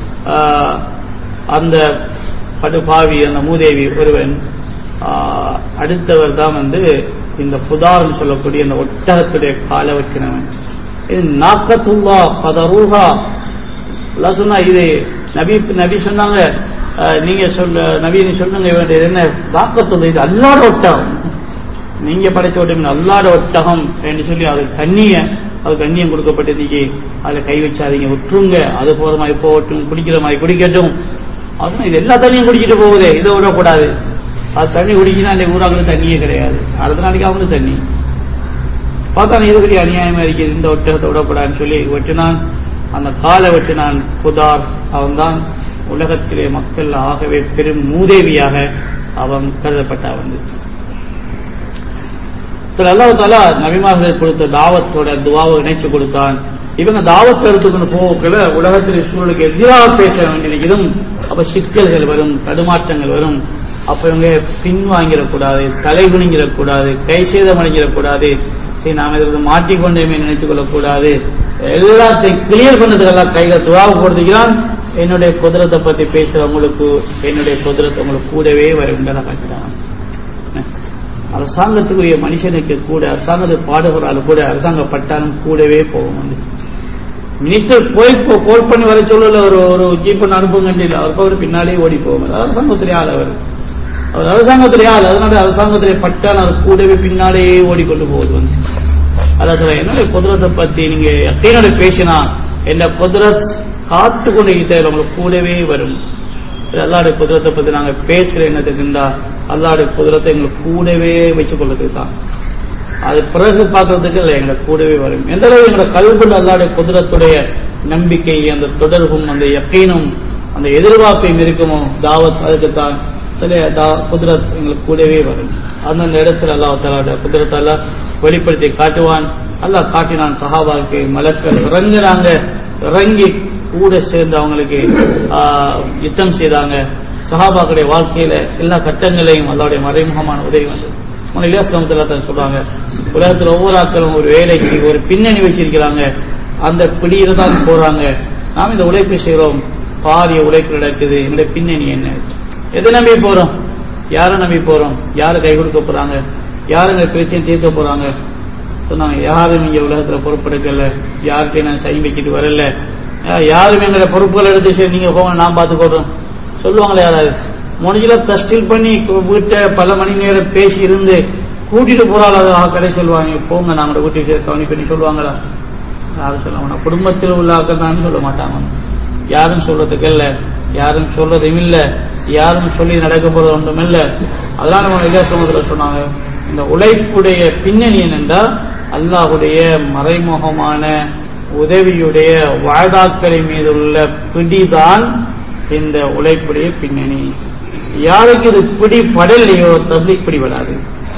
அந்த படுபாவி அந்த மூதேவி ஒருவன் அடுத்தவர் தான் வந்து இந்த புதார்னு சொல்லக்கூடிய இந்த ஒட்டகத்துடைய கால வச்சினவன் இது நாக்கத்துல்லா பதரூஹா சொன்னா இது நபி நபி சொன்னாங்க நீங்க சொல்ல நபி நீ சொல்லுங்க வேண்டியது என்ன நாக்கத்துள்ள இது அல்லாட ஒட்டகம் நீங்க படைச்ச ஒட்டகம் அல்லாட ஒட்டகம் என்று சொல்லி அது தண்ணிய அது கண்ணியம் கொடுக்கப்பட்டதுக்கு அதுல கை வச்சாதீங்க விட்டுருங்க அது போற மாதிரி போகட்டும் குடிக்கிற மாதிரி குடிக்கட்டும் அதுனா இது எல்லா தண்ணியும் குடிக்கிட்டு போகுதே இதை விடக்கூடாது அது தண்ணி குடிக்கினா அந்த ஊராங்களுக்கு தண்ணியே கிடையாது அடுத்த நாளைக்கு அவங்களுக்கு தண்ணி பார்த்தா இது பெரிய அநியாயமா இருக்குது இந்த ஒட்டகத்தை விடக்கூடாதுன்னு சொல்லி வெட்டினான் அந்த காலை வச்சு நான் புதார் அவன்தான் உலகத்திலே மக்கள் ஆகவே பெரும் மூதேவியாக அவன் கருதப்பட்டவன் சில அல்லாஹ் தாலா நபிமார்கள் கொடுத்த தாவத்தோட துவாவை இணைச்சு கொடுத்தான் இவங்க தாவத்தை எடுத்துக்கொண்டு போகக்குள்ள உலகத்தில் சூழலுக்கு எதிராக பேச வேண்டியதும் அப்ப சிக்கல்கள் வரும் தடுமாற்றங்கள் வரும் அப்ப இவங்க பின்வாங்கிடக்கூடாது தலை குனிஞ்சிடக்கூடாது கை சேதம் அடைஞ்சிடக்கூடாது சரி நாம் இதில் மாட்டிக்கொண்டேமே நினைத்துக் கொள்ளக்கூடாது எல்லாத்தையும் கிளியர் பண்ணதுக்கெல்லாம் கையில துவாவை போடுறதுக்கிறான் என்னுடைய குதிரத்தை பத்தி பேசுறவங்களுக்கு என்னுடைய குதிரத்தை உங்களுக்கு கூடவே வரும் காட்டுறான் அரசாங்கத்துக்குரிய மனுஷனுக்கு கூட அரசாங்கத்துக்கு பாடுபடுறாலும் கூட அரசாங்க பட்டாலும் கூடவே போகும் வந்து மினிஸ்டர் போய் கோல் பண்ணி வர சொல்லல ஒரு ஒரு ஜீப் அனுப்புங்க அவர் அவர் பின்னாலே ஓடி போகும் அது அரசாங்கத்துடைய ஆள் அவர் அவர் அரசாங்கத்துடைய ஆள் அதனால அரசாங்கத்துடைய பட்டால் அவர் கூடவே பின்னாலே ஓடிக்கொண்டு போகுது வந்து அதான் சொல்ல என்னுடைய குதிரத்தை பத்தி நீங்க எத்தனையோட பேசினா என்ன குதிரத் காத்து கொண்டு ஈட்டாயில் உங்களுக்கு கூடவே வரும் சரி அல்லாடைய குதிரத்தை பத்தி நாங்க பேசுற என்னதுக்குண்டா அல்லாடைய குதிரத்தை எங்களுக்கு கூடவே வச்சு கொள்றதுக்கு தான் அது பிறகு பார்க்கறதுக்கு இல்லை எங்களை கூடவே வரும் எந்த அளவு எங்களை கல்விண்டு அல்லாடைய குதிரத்துடைய நம்பிக்கை அந்த தொடர்பும் அந்த யக்கீனும் அந்த எதிர்பார்ப்பையும் இருக்குமோ தாவத் அதுக்குத்தான் சில குதிரத் எங்களுக்கு கூடவே வரும் அந்தந்த இடத்துல அல்லாஹ் தலாட குதிரத்தால வெளிப்படுத்தி காட்டுவான் அல்லாஹ் காட்டினான் சஹாபாவுக்கு மலக்கள் இறங்குறாங்க இறங்கி கூட சேர்ந்து அவங்களுக்கு யுத்தம் செய்தாங்க சஹாபாக்களுடைய வாழ்க்கையில எல்லா கட்டங்களையும் அல்லாவுடைய மறைமுகமான உதவி வந்தது இலியாஸ்லாமத்தில் சொல்றாங்க உலகத்தில் ஒவ்வொரு ஆக்களும் ஒரு வேலைக்கு ஒரு பின்னணி வச்சிருக்கிறாங்க அந்த பிடியில தான் போறாங்க நாம் இந்த உழைப்பு செய்கிறோம் பாரிய உழைப்பு நடக்குது எங்களுடைய பின்னணி என்ன எதை நம்பி போறோம் யாரை நம்பி போறோம் யாரு கை கொடுக்க போறாங்க யாருங்க பிரச்சனை தீர்க்க போறாங்க சொன்னாங்க யாரும் இங்க உலகத்துல பொறுப்பெடுக்கல யார்கிட்டையும் நான் சை வைக்கிட்டு வரல யாரும் எங்களை பொறுப்புகள் எடுத்து சரி நீங்க போங்க நான் பார்த்துக்கொள்றோம் சொல்லுவாங்களே யாராவது முடிஞ்சல தஸ்டில் பண்ணி வீட்டை பல மணி நேரம் பேசி இருந்து கூட்டிட்டு போறாள் அது கடை சொல்லுவாங்க போங்க நாங்களோட வீட்டுக்கு கவனி பண்ணி சொல்லுவாங்களா யாரும் சொல்ல மாட்டாங்க குடும்பத்தில் உள்ள ஆக்கள் தான் சொல்ல மாட்டாங்க யாரும் சொல்றதுக்கு இல்ல யாரும் சொல்றதும் இல்ல யாரும் சொல்லி நடக்க போறது ஒன்றும் இல்ல அதனால நம்ம இலசமத்துல சொன்னாங்க இந்த உழைப்புடைய பின்னணி என்னென்றால் அல்லாஹுடைய மறைமுகமான உதவியுடைய வாய்தாக்களின் மீது உள்ள பிடிதான் இந்த உழைப்புடைய பின்னணி யாருக்கு இது பிடிபடலையோ தப்லீக் பிடிபடாது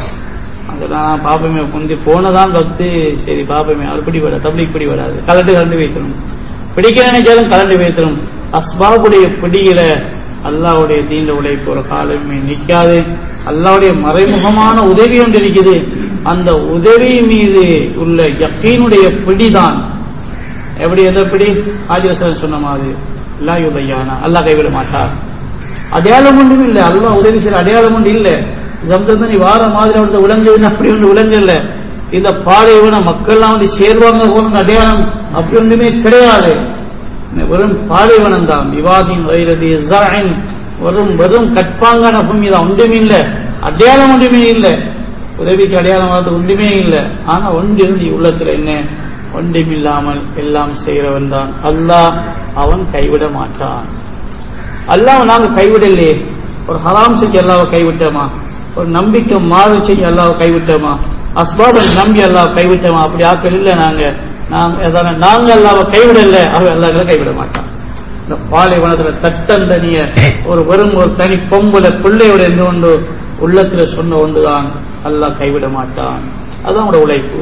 அதெல்லாம் பாப்பமே முந்தி போனதான் பக்து சரி பாப்பமே அவர் பிடிபட தப்லீக் பிடிபடாது கலண்டு கலண்டு வைக்கணும் பிடிக்க நினைச்சாலும் கலண்டு வைத்தணும் அஸ்பாபுடைய பிடியில அல்லாவுடைய தீண்ட உழைப்பு ஒரு காலமே நிற்காது அல்லாவுடைய மறைமுகமான உதவி ஒன்று இருக்குது அந்த உதவி மீது உள்ள யக்கீனுடைய பிடிதான் எப்படி எந்த பிடி ஆஜிரசன் சொன்ன மாதிரி இல்லா யுதையானா அல்லா கைவிட மாட்டார் அடையாளம் ஒன்றும் இல்லை அல்லா உதவி செய்யற அடையாளம் ஒன்று இல்லை ஜம்சம் நீ வார மாதிரி அவனது விளங்குதுன்னு அப்படி ஒன்று விளங்கல இந்த பாலைவன மக்கள்லாம் வந்து சேர்வாங்க போன அடையாளம் அப்படி ஒன்றுமே கிடையாது வெறும் பாலைவனம் தான் விவாதின் வைரதி ஜரன் வெறும் வெறும் கட்பாங்கான பூமி தான் ஒன்றுமே இல்லை அடையாளம் ஒன்றுமே இல்லை உதவிக்கு அடையாளம் அது ஒன்றுமே இல்லை ஆனா ஒன்று இருந்து உள்ளத்துல என்ன ஒன்றுமில்லாமல் எல்லாம் செய்கிறவன் தான் அல்லாஹ் அவன் கைவிட மாட்டான் அல்லாஹ் நாங்க கைவிடலையே ஒரு ஹராம் செஞ்சு அல்லாவை கைவிட்டோமா ஒரு நம்பிக்கை மாறு செஞ்சு அல்லாவை கைவிட்டோமா அஸ்பாபை நம்பி அல்லாவை கைவிட்டோமா அப்படி ஆக்கள் இல்லை நாங்க நாங்க நாங்க அல்லாவை கைவிடல அவன் அல்லாஹ் கைவிட மாட்டான் இந்த பாலைவனத்துல தட்டந்தனிய ஒரு வெறும் ஒரு தனி பொம்புல பிள்ளையோட இருந்து கொண்டு உள்ளத்துல சொன்ன ஒன்றுதான் அல்லாஹ் கைவிட மாட்டான் அதுதான் அவனோட உழைப்பு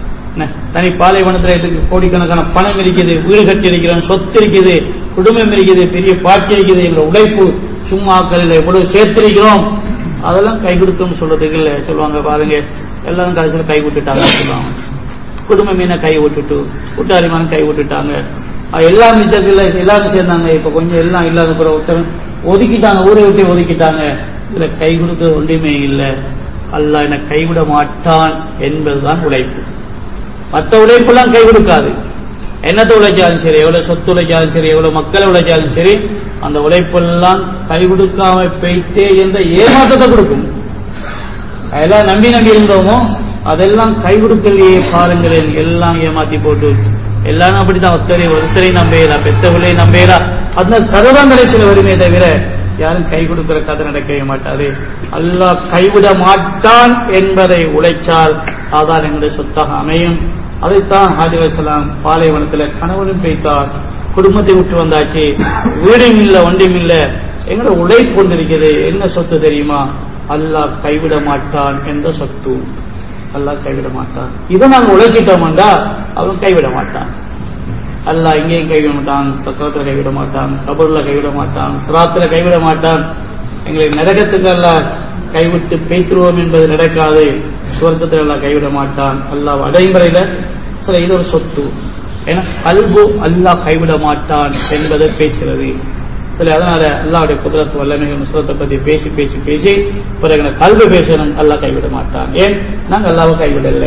தனி பாலைவனத்துல இதுக்கு கோடிக்கணக்கான பணம் இருக்குது வீடு கட்டி இருக்கிறோம் சொத்து இருக்குது குடும்பம் இருக்குது பெரிய பாட்டி இருக்குது எங்க உழைப்பு சும்மாக்கள் எவ்வளவு சேர்த்திருக்கிறோம் அதெல்லாம் கை கொடுக்கும் சொல்றதுக்கு இல்ல சொல்லுவாங்க பாருங்க எல்லாரும் கடைசியில் கை விட்டுட்டாங்க சொல்லுவாங்க குடும்ப மீனை கை விட்டுட்டு கூட்டாளிமான கை விட்டுட்டாங்க எல்லாம் மிச்சத்தில் எல்லாரும் சேர்ந்தாங்க இப்ப கொஞ்சம் எல்லாம் இல்லாத பிற ஒருத்தர் ஒதுக்கிட்டாங்க ஊரை விட்டு ஒதுக்கிட்டாங்க இதுல கை கொடுக்க ஒன்றுமே இல்லை அல்லாஹ் என கைவிட மாட்டான் என்பதுதான் உழைப்பு மற்ற உழைப்பெல்லாம் கை கொடுக்காது என்னத்தை உழைச்சாலும் சரி எவ்வளவு சொத்து உழைச்சாலும் சரி எவ்வளவு மக்களை உழைச்சாலும் சரி அந்த உழைப்பெல்லாம் கை கொடுக்காம பெய்த்தே என்ற ஏமாற்றத்தை கொடுக்கும் அதெல்லாம் நம்பி நம்பி இருந்தோமோ அதெல்லாம் கை கொடுக்கலையே பாருங்களேன் எல்லாம் ஏமாத்தி போட்டு எல்லாரும் அப்படித்தான் ஒருத்தரை ஒருத்தரை நம்பையலா பெத்தவளை நம்பையலா அந்த கதை தான் கடைசியில் வருமே தவிர யாரும் கை கொடுக்கிற கதை நடக்கவே மாட்டாது அல்லாஹ் கைவிட மாட்டான் என்பதை உழைச்சால் அதான் எங்களுடைய சொத்தாக அமையும் அதைத்தான் ஹாஜி அலிஸ்லாம் பாலைவனத்தில் கணவனும் பேய்த்தார் குடும்பத்தை விட்டு வந்தாச்சு வீடும் இல்ல ஒன்றும் இல்ல எங்களோட உழைப்பு ஒன்று இருக்குது என்ன சொத்து தெரியுமா அல்லாஹ் கைவிட மாட்டான் என்ற சொத்து அல்லாஹ் கைவிட மாட்டான் இதை நாங்க உழைச்சிட்டோம்டா அவன் கைவிட மாட்டான் அல்லாஹ் இங்கேயும் கைவிட மாட்டான் சக்கரத்துல கைவிட மாட்டான் கபூர்ல கைவிட மாட்டான் சிராத்துல கைவிட மாட்டான் எங்களை நரகத்துக்கு அல்லாஹ் கைவிட்டு பேய்த்துருவோம் என்பது நடக்காது சுவர்க்கத்தில் அல்லாஹ் கைவிட மாட்டான் அல்லாஹ் அடைமுறையில சில இது ஒரு சொத்து ஏன்னா கல்பு அல்லாஹ் கைவிட மாட்டான் என்பதை பேசுகிறது சில அதனால அல்லாவுடைய குதிரத்து வல்லமைகள் நுசுரத்தை பத்தி பேசி பேசி பேசி பிறகு கல்வி பேசணும் அல்லாஹ் கைவிட மாட்டான் ஏன் நாங்க அல்லாவை கைவிடல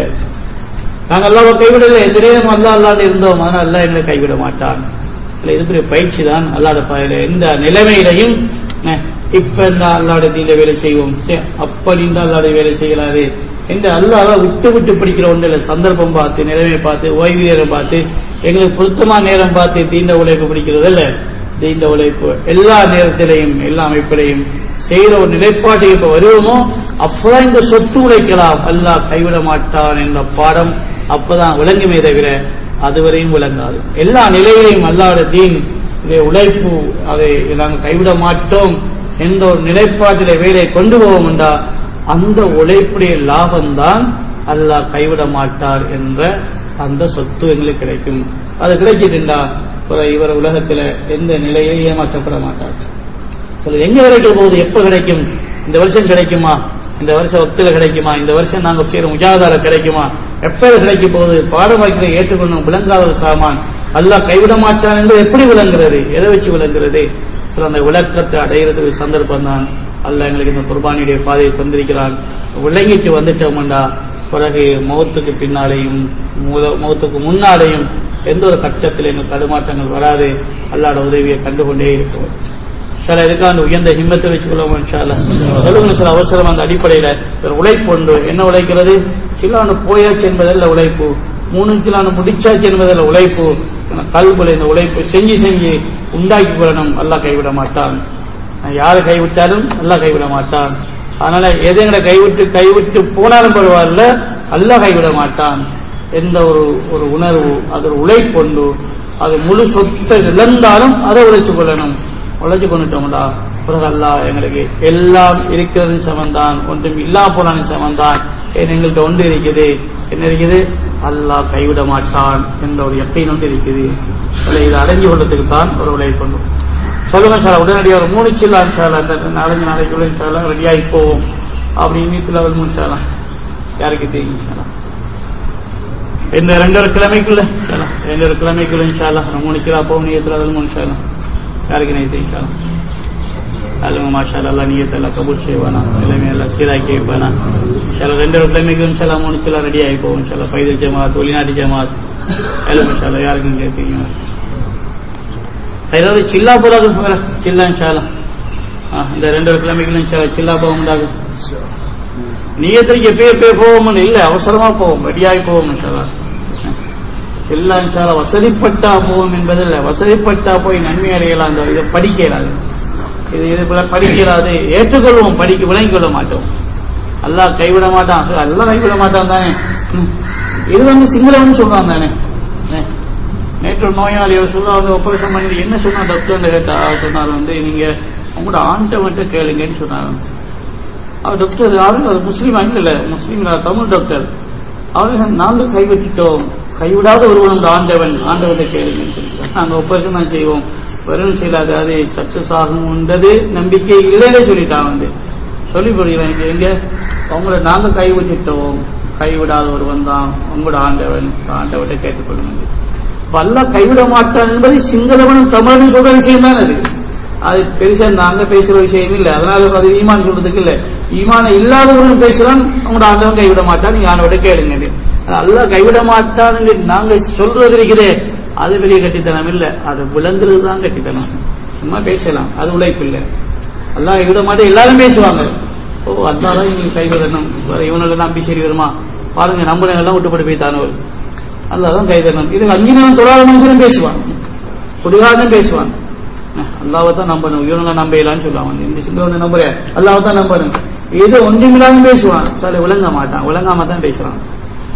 நாங்க அல்லாவை கைவிடல எந்த நேரம் அல்லா அல்லாத இருந்தோம் அதனால அல்லாஹ் எங்களை கைவிட மாட்டான் இல்ல இது பெரிய பயிற்சி தான் அல்லாட பாயில எந்த நிலைமையிலையும் அஹ், இப்ப இந்த அல்லாட தீண்ட வேலை செய்வோம் சே, அப்ப நீண்ட அல்லாட வேலை செய்யலாது எங்க அல்லாஹ் விட்டு விட்டு படிக்கிற ஒன்று இல்லை சந்தர்ப்பம் பார்த்து நிலைமை பார்த்து ஓய்வு நேரம் பார்த்து எங்களுக்கு பொருத்தமான நேரம் பார்த்து தீண்ட உழைப்பு பிடிக்கிறது இல்ல தீண்ட உழைப்பு எல்லா நேரத்திலையும் எல்லா அமைப்பிலையும் செய்யற ஒரு நிலைப்பாட்டுக்கு இப்ப வருவோமோ அப்பதான் இந்த சொத்து உழைக்கலாம் அல்லாஹ் கைவிட மாட்டான் என்ற பாடம் அப்பதான் விளங்குமே தவிர அதுவரையும் விளங்காது எல்லா நிலையிலையும் அல்லாட தீன் இதை உழைப்பு அதை நாங்கள் கைவிட மாட்டோம் என்ற ஒரு நிலைப்பாட்டிலே வேலை கொண்டு போவோம் என்றா அந்த உழைப்புடைய லாபம்தான் அல்லாஹ் கைவிட மாட்டார் என்ற அந்த சொத்து எங்களுக்கு கிடைக்கும் அது கிடைச்சிட்டுண்டா இவர் உலகத்துல எந்த நிலையிலும் ஏமாற்றப்பட மாட்டார் சில எங்க வரைக்கும் போகுது எப்ப கிடைக்கும் இந்த வருஷம் கிடைக்குமா இந்த வருஷம் ஒத்துல கிடைக்குமா இந்த வருஷம் நாங்க செய்யற முஜாதார கிடைக்குமா எப்ப கிடைக்க போகுது பாடம் வைக்கிற ஏற்றுக்கொள்ளும் விளங்காத ஒரு சாமான் அல்லாஹ் கைவிட மாட்டான் என்று எப்படி விளங்குறது எதை வச்சு விளங்குறது சில அந்த விளக்கத்தை அடையிறதுக்கு சந்தர்ப்பம் தான் அல்லாஹ் எங்களுக்கு இந்த குர்பானியுடைய பாதையை தந்திருக்கிறான் விளங்கிட்டு வந்துட்டோம்டா பிறகு மௌத்துக்கு பின்னாலேயும் மூல- மௌத்துக்கு முன்னாலேயும் எந்த ஒரு கட்டத்தில் எங்கள் தடுமாற்றங்கள் வராது அல்லாட உதவியை கண்டுகொண்டே இருக்கும் சில இதுக்கு அந்த உயர்ந்த ஹிம்மத்தை வச்சுக்கொள்ளும் இன்ஷால்லா சொல்லுங்க சில அவசரம் அந்த அடிப்படையில ஒரு உழைப்பு உண்டு என்ன உழைக்கிறது சிலானு போயாச்சு என்பதில் உழைப்பு மூணு கிலானு முடிச்சாச்சு என்பதில் உழைப்பு கல்புல இந்த உழைப்பு செஞ்சு செஞ்சு உண்டாக்கி கொள்ளணும் அல்லாஹ் கைவிட மாட்டான் யாரை கைவிட்டாலும் அல்லாஹ் கைவிட மாட்டான் அதனால எதுங்களை கைவிட்டு கைவிட்டு போனாலும் பரவாயில்ல அல்லாஹ் கைவிட மாட்டான் எந்த ஒரு ஒரு உணர்வு அது ஒரு உழைப்பு உண்டு அது முழு சொத்தை இழந்தாலும் அதை உழைச்சு கொள்ளணும் உழைச்சு கொண்டுட்டோம்டா பிறகு அல்லாஹ் எங்களுக்கு எல்லாம் இருக்கிறது சமந்தான் ஒன்றும் இல்லா போனாலும் சமந்தான் ஏன் எங்கள்கிட்ட ஒன்று இருக்குது என்ன இருக்குது அல்லாஹ் கைவிட மாட்டான் என்ற ஒரு எப்பையும் ஒன்று இருக்குது அதுல இதை அடைஞ்சு கொள்றதுக்கு தான் ஒரு உழைப்பு கொண்டு சொல்லுங்க சார் உடனடியாக ஒரு மூணு சில்லா சார் அந்த நாலஞ்சு நாளைக்குள்ள சார் ரெடியாகி போவோம் அப்படி நீத்துல அவர் மூணு சாலாம் யாருக்கு தெரியும் சார் இந்த ரெண்டொரு கிழமைக்குள்ள சாலாம் ரெண்டொரு கிழமைக்குள்ள இன்ஷால்லா மூணு கிலோ போகும் நீயத்துல அதில் மூணு சாலாம் யாருக்கு நைத்து இன்ஷால்லா அல்லவங்க மாஷா அல்லா நீயத்தை எல்லாம் கபூல் செய்வானா எல்லாமே எல்லாம் சீராக்கி வைப்பானா சில ரெண்டு ஒரு கிழமைக்கு இன்ஷால்லா மூணு சில ரெடி ஆகி போகும் இன்ஷால்லா பைதல் ஜமாத் வெளிநாட்டு ஜமாத் எல்லாம் இன்ஷால்லா யாருக்கும் கேட்பீங்க ஏதாவது சில்லா போறாது சில்லா இன்ஷால்லா ஆ, இந்த ரெண்டு ஒரு கிழமைக்குள்ள இன்ஷால்லா சில்லா போக முடியாது நீயத்திற்கு எப்பயே எப்பயே போவோம்னு இல்ல அவசரமா போவோம் ரெடியாகி போவோம் இன்ஷால்லா சில்லா இன்ஷால்லா வசதிப்பட்டா போவோம் என்பதில்லை வசதிப்பட்டா போய் நன்மை அடையலாம் அந்த இதை படிக்க இயலாது இது இது போல படிக்க இயலாது ஏற்றுக்கொள்வோம் படிக்க விளங்கிக் கொள்ள மாட்டோம் அல்லாஹ் கைவிட மாட்டான் சரி, அல்லாஹ் கைவிட மாட்டான் தானே ம். இது வந்து சிங்களம்னு சொல்றான் தானே ஏ. நேற்று ஒரு நோயாளி அவர் சொல்ல வந்து ஆபரேஷன் பண்ணி என்ன சொன்னா டாக்டர் கேட்டா அவர் சொன்னார் வந்து நீங்க உங்களோட ஆண்ட மட்டும் கேளுங்கன்னு சொன்னார் அவர் டாக்டர் யாரும் அது முஸ்லீம் இல்ல முஸ்லீம் இல்ல, தமிழ் டாக்டர் அவர்கள் நாங்கள் கைவிட்டுட்டோம் கைவிடாத ஒருவன் இந்த ஆண்டவன் ஆண்டவனை கேளுங்கன்னு சொல்லிட்டு நாங்கள் ஆபரேஷன் தான் செய்வோம் வெறும் செய்யலாது அது சக்சஸ் ஆகும்ன்றது நம்பிக்கை இல்லைன்னே சொல்லிட்டான் வந்து சொல்லி புரியல எனக்கு எங்க அவங்கள நாங்க கைவிட்டுட்டோம் கைவிடாத ஒருவன் தான் உங்களோட ஆண்டவன் ஆண்டவனை கேட்டுக்கொள்ளுங்க இப்ப அல்லாஹ் கைவிட மாட்டான் என்பது சிங்களவனும் தமிழனும் சொல்ற விஷயம் தான் அது அது பெருசா நாங்க பேசுற விஷயம் இல்லை அதனால அது ஈமான் சொல்றதுக்கு இல்ல ஈமான இல்லாதவர்களும் பேசுறான் உங்களோட ஆண்டவன் கைவிட மாட்டான் நீங்க ஆண்டவட கேளுங்க அல்லாஹ் கைவிட மாட்டான் என்று நாங்க சொல்றது இருக்குதே அது பெரிய கட்டித்தனம் இல்ல அது விளங்குறது தான் கட்டித்தனம் சும்மா பேசலாம் அது உழைப்பு இல்லை அல்லாஹ் கைவிட மாட்டேன் எல்லாரும் பேசுவாங்க ஓ அல்லாதான் எங்களுக்கு கைவிடணும் வேற இவனோட நம்பி சரி வருமா பாருங்க நம்மளை எல்லாம் விட்டுப்பட்டு போய்த்தானவர் அல்லாதான் கைவிடணும் இது அஞ்சினம் தொழாத மனுஷனும் பேசுவான் குடிகாரனும் பேசுவான் அல்லாவை தான் நம்பணும் இவனை நம்பலான்னு சொல்லுவாங்க இந்த சிங்களவனை நம்புற அல்லாவை தான் நம்பணும் ஏதோ ஒன்றுமில்லாம பேசுவான் சில விளங்க மாட்டான் விளங்காம தான் பேசுறான்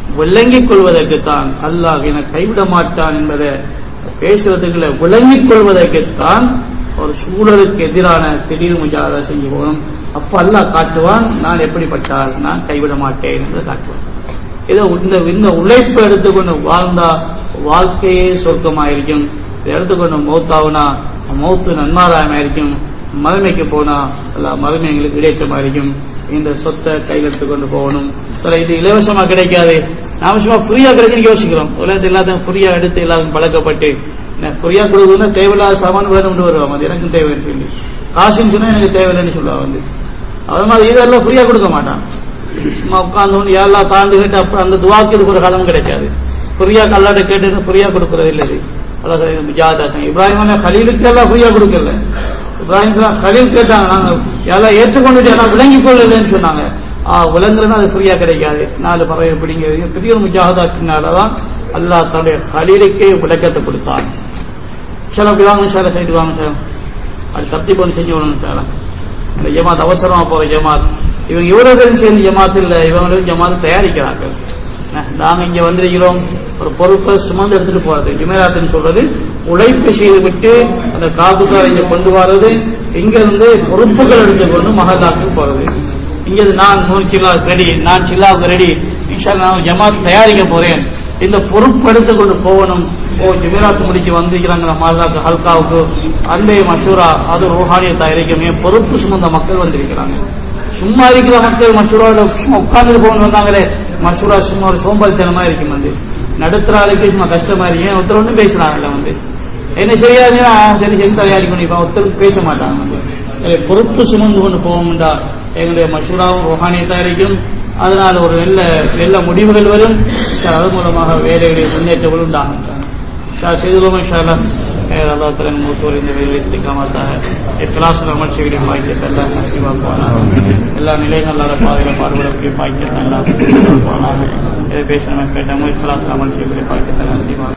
விளங்கிக் கொள்வதற்குத்தான் அல்லாஹ் என கைவிட மாட்டான் என்பதை பேசுறதுக்குள்ள விளங்கிக் கொள்வதற்குத்தான் ஒரு சூழலுக்கு எதிரான திடீர் முஜாதா செஞ்சு போகணும் அப்ப அல்லாஹ் காட்டுவான் நான் எப்படிப்பட்டால் நான் கைவிட மாட்டேன் என்று காட்டுவான் இதை இந்த இந்த உழைப்பை எடுத்துக்கொண்டு வாழ்ந்தா வாழ்க்கையே சொர்க்கமாயிருக்கும் இதை எடுத்துக்கொண்டு மௌத்தாவுனா மௌத்து நன்மாராயமாயிருக்கும் மறுமைக்கு போனா எல்லா மறுமை எங்களுக்கு கிடைச்சமாயிருக்கும் இந்த சொத்தை கையில் எடுத்துக்கொண்டு போகணும் சில இது இலவசமா கிடைக்காது நாம சும்மா ஃப்ரீயா கிடைக்குன்னு யோசிக்கிறோம் உலகத்தில் எல்லாத்தையும் ஃப்ரீயா எடுத்து எல்லாரும் பழக்கப்பட்டு ஃப்ரீயா கொடுக்கணும்னா தேவையில்லாத சாமான் வேணும்னு வருவாங்க அது எனக்கும் தேவைன்னு சொல்லி காசுன்னு சொன்னா எனக்கு தேவையில்லைன்னு சொல்லுவாங்க வந்து அது மாதிரி இதெல்லாம் ஃப்ரீயா கொடுக்க மாட்டான் சும்மா உட்கார்ந்து எல்லாம் தாண்டு கேட்டு அப்புறம் அந்த துவாக்கு இதுக்கு ஒரு காலம் கிடைக்காது ஃப்ரீயா கல்லாட்ட கேட்டு ஃப்ரீயா கொடுக்கறது இல்லை இது அதாவது முஜாதாசன் இப்ராஹிம் அலி ஹலீலுக்கு எல்லாம் ஃப்ரீயா கொடுக்கல இப்ராஹிம் சலாம் ஹலீல் கேட்டாங்க நாங்க எல்லாம் ஏற்றுக்கொண்டுட்டு எல்லாம் விளங்கிக் கொள்ளலன்னு சொன்னாங்க ஆ விளங்குறதுனா அது ஃப்ரீயா கிடைக்காது நாலு பறவை எப்படிங்கிறது பெரிய ஒரு முஜாதாக்கினாலதான் அல்லாஹ் தன்னுடைய ஹலீலுக்கே விளக்கத்தை கொடுத்தான் சார் அப்படி வாங்க சார் சைடு வாங்க சார் அது தப்பி பண்ணி செஞ்சு விடணும் சார் இந்த ஜமாத் அவசரமா போற ஜமாத் இவங்க இவர்களும் சேர்ந்து ஜமாத் இல்ல இவங்களும் ஜமாத் தயாரிக்கிறாங்க நாங்க இங்க வந்திருக்கிறோம் ஒரு பொறுப்பை சுமந்து எடுத்துட்டு போறது ஜுமேராத்துன்னு சொல்றது உழைப்பு செய்து விட்டு அந்த காப்புக்கார இங்க கொண்டு வர்றது இங்க இருந்து பொறுப்புகள் எடுத்துக்கொண்டு மகல்லாக்கு போறது இங்க இருந்து நான் நூறு கிலோ ரெடி நான் சில்லாவுக்கு ரெடி இன்ஷால் நான் ஜமாத் தயாரிக்க போறேன் இந்த பொறுப்பு எடுத்துக்கொண்டு போகணும் ஓ ஜுமேராத்து முடிச்சு வந்திருக்கிறாங்க மாதாக்கு ஹல்காவுக்கு அன்பே மசூரா அது ரோஹானிய தயாரிக்கமே பொறுப்பு சுமந்த மக்கள் வந்திருக்கிறாங்க சும்மா இருக்கிற மக்கள் மசூராவில் சும்மா உட்கார்ந்து போகணும் வந்தாங்களே மசூரா சும்மா ஒரு சோம்பல்தனமா இருக்கும் வந்து நடுத்தர ஆளுக்கு சும்மா கஷ்டமா இருக்கு ஒருத்தர் ஒன்றும் பேசுறாங்கல்ல வந்து என்ன செய்யாதுன்னா சரி சரி தயாரிக்கணும் இப்ப ஒருத்தருக்கு பேச மாட்டாங்க வந்து சரி, பொறுப்பு சுமந்து கொண்டு போவோம்டா எங்களுடைய மசூராவும் ரோஹானிய தயாரிக்கும் அதனால் ஒரு நல்ல நல்ல முடிவுகள் வரும் சரி, அது மூலமாக வேலைகளுடைய முன்னேற்றங்கள் உண்டாகும் شاہ سید علوم انشاءاللہ خیر اللہ تعالیٰ نے موت இந்த வேலை இஸ்திகாமத்தா இக்லாஸ் அமல் செய்கிற பாக்கியத்தை எல்லாம் நசீவாக்குவானா எல்லா நிலையும் அல்லாத பாதையில் பாடுபடக்கூடிய பாக்கியத்தை எல்லாம் நசீவாக்குவானாக. எதை பேசணும் கேட்டமோ இக்லாஸ் அமல் செய்யக்கூடிய பாக்கியத்தை நசீவாக்குவானா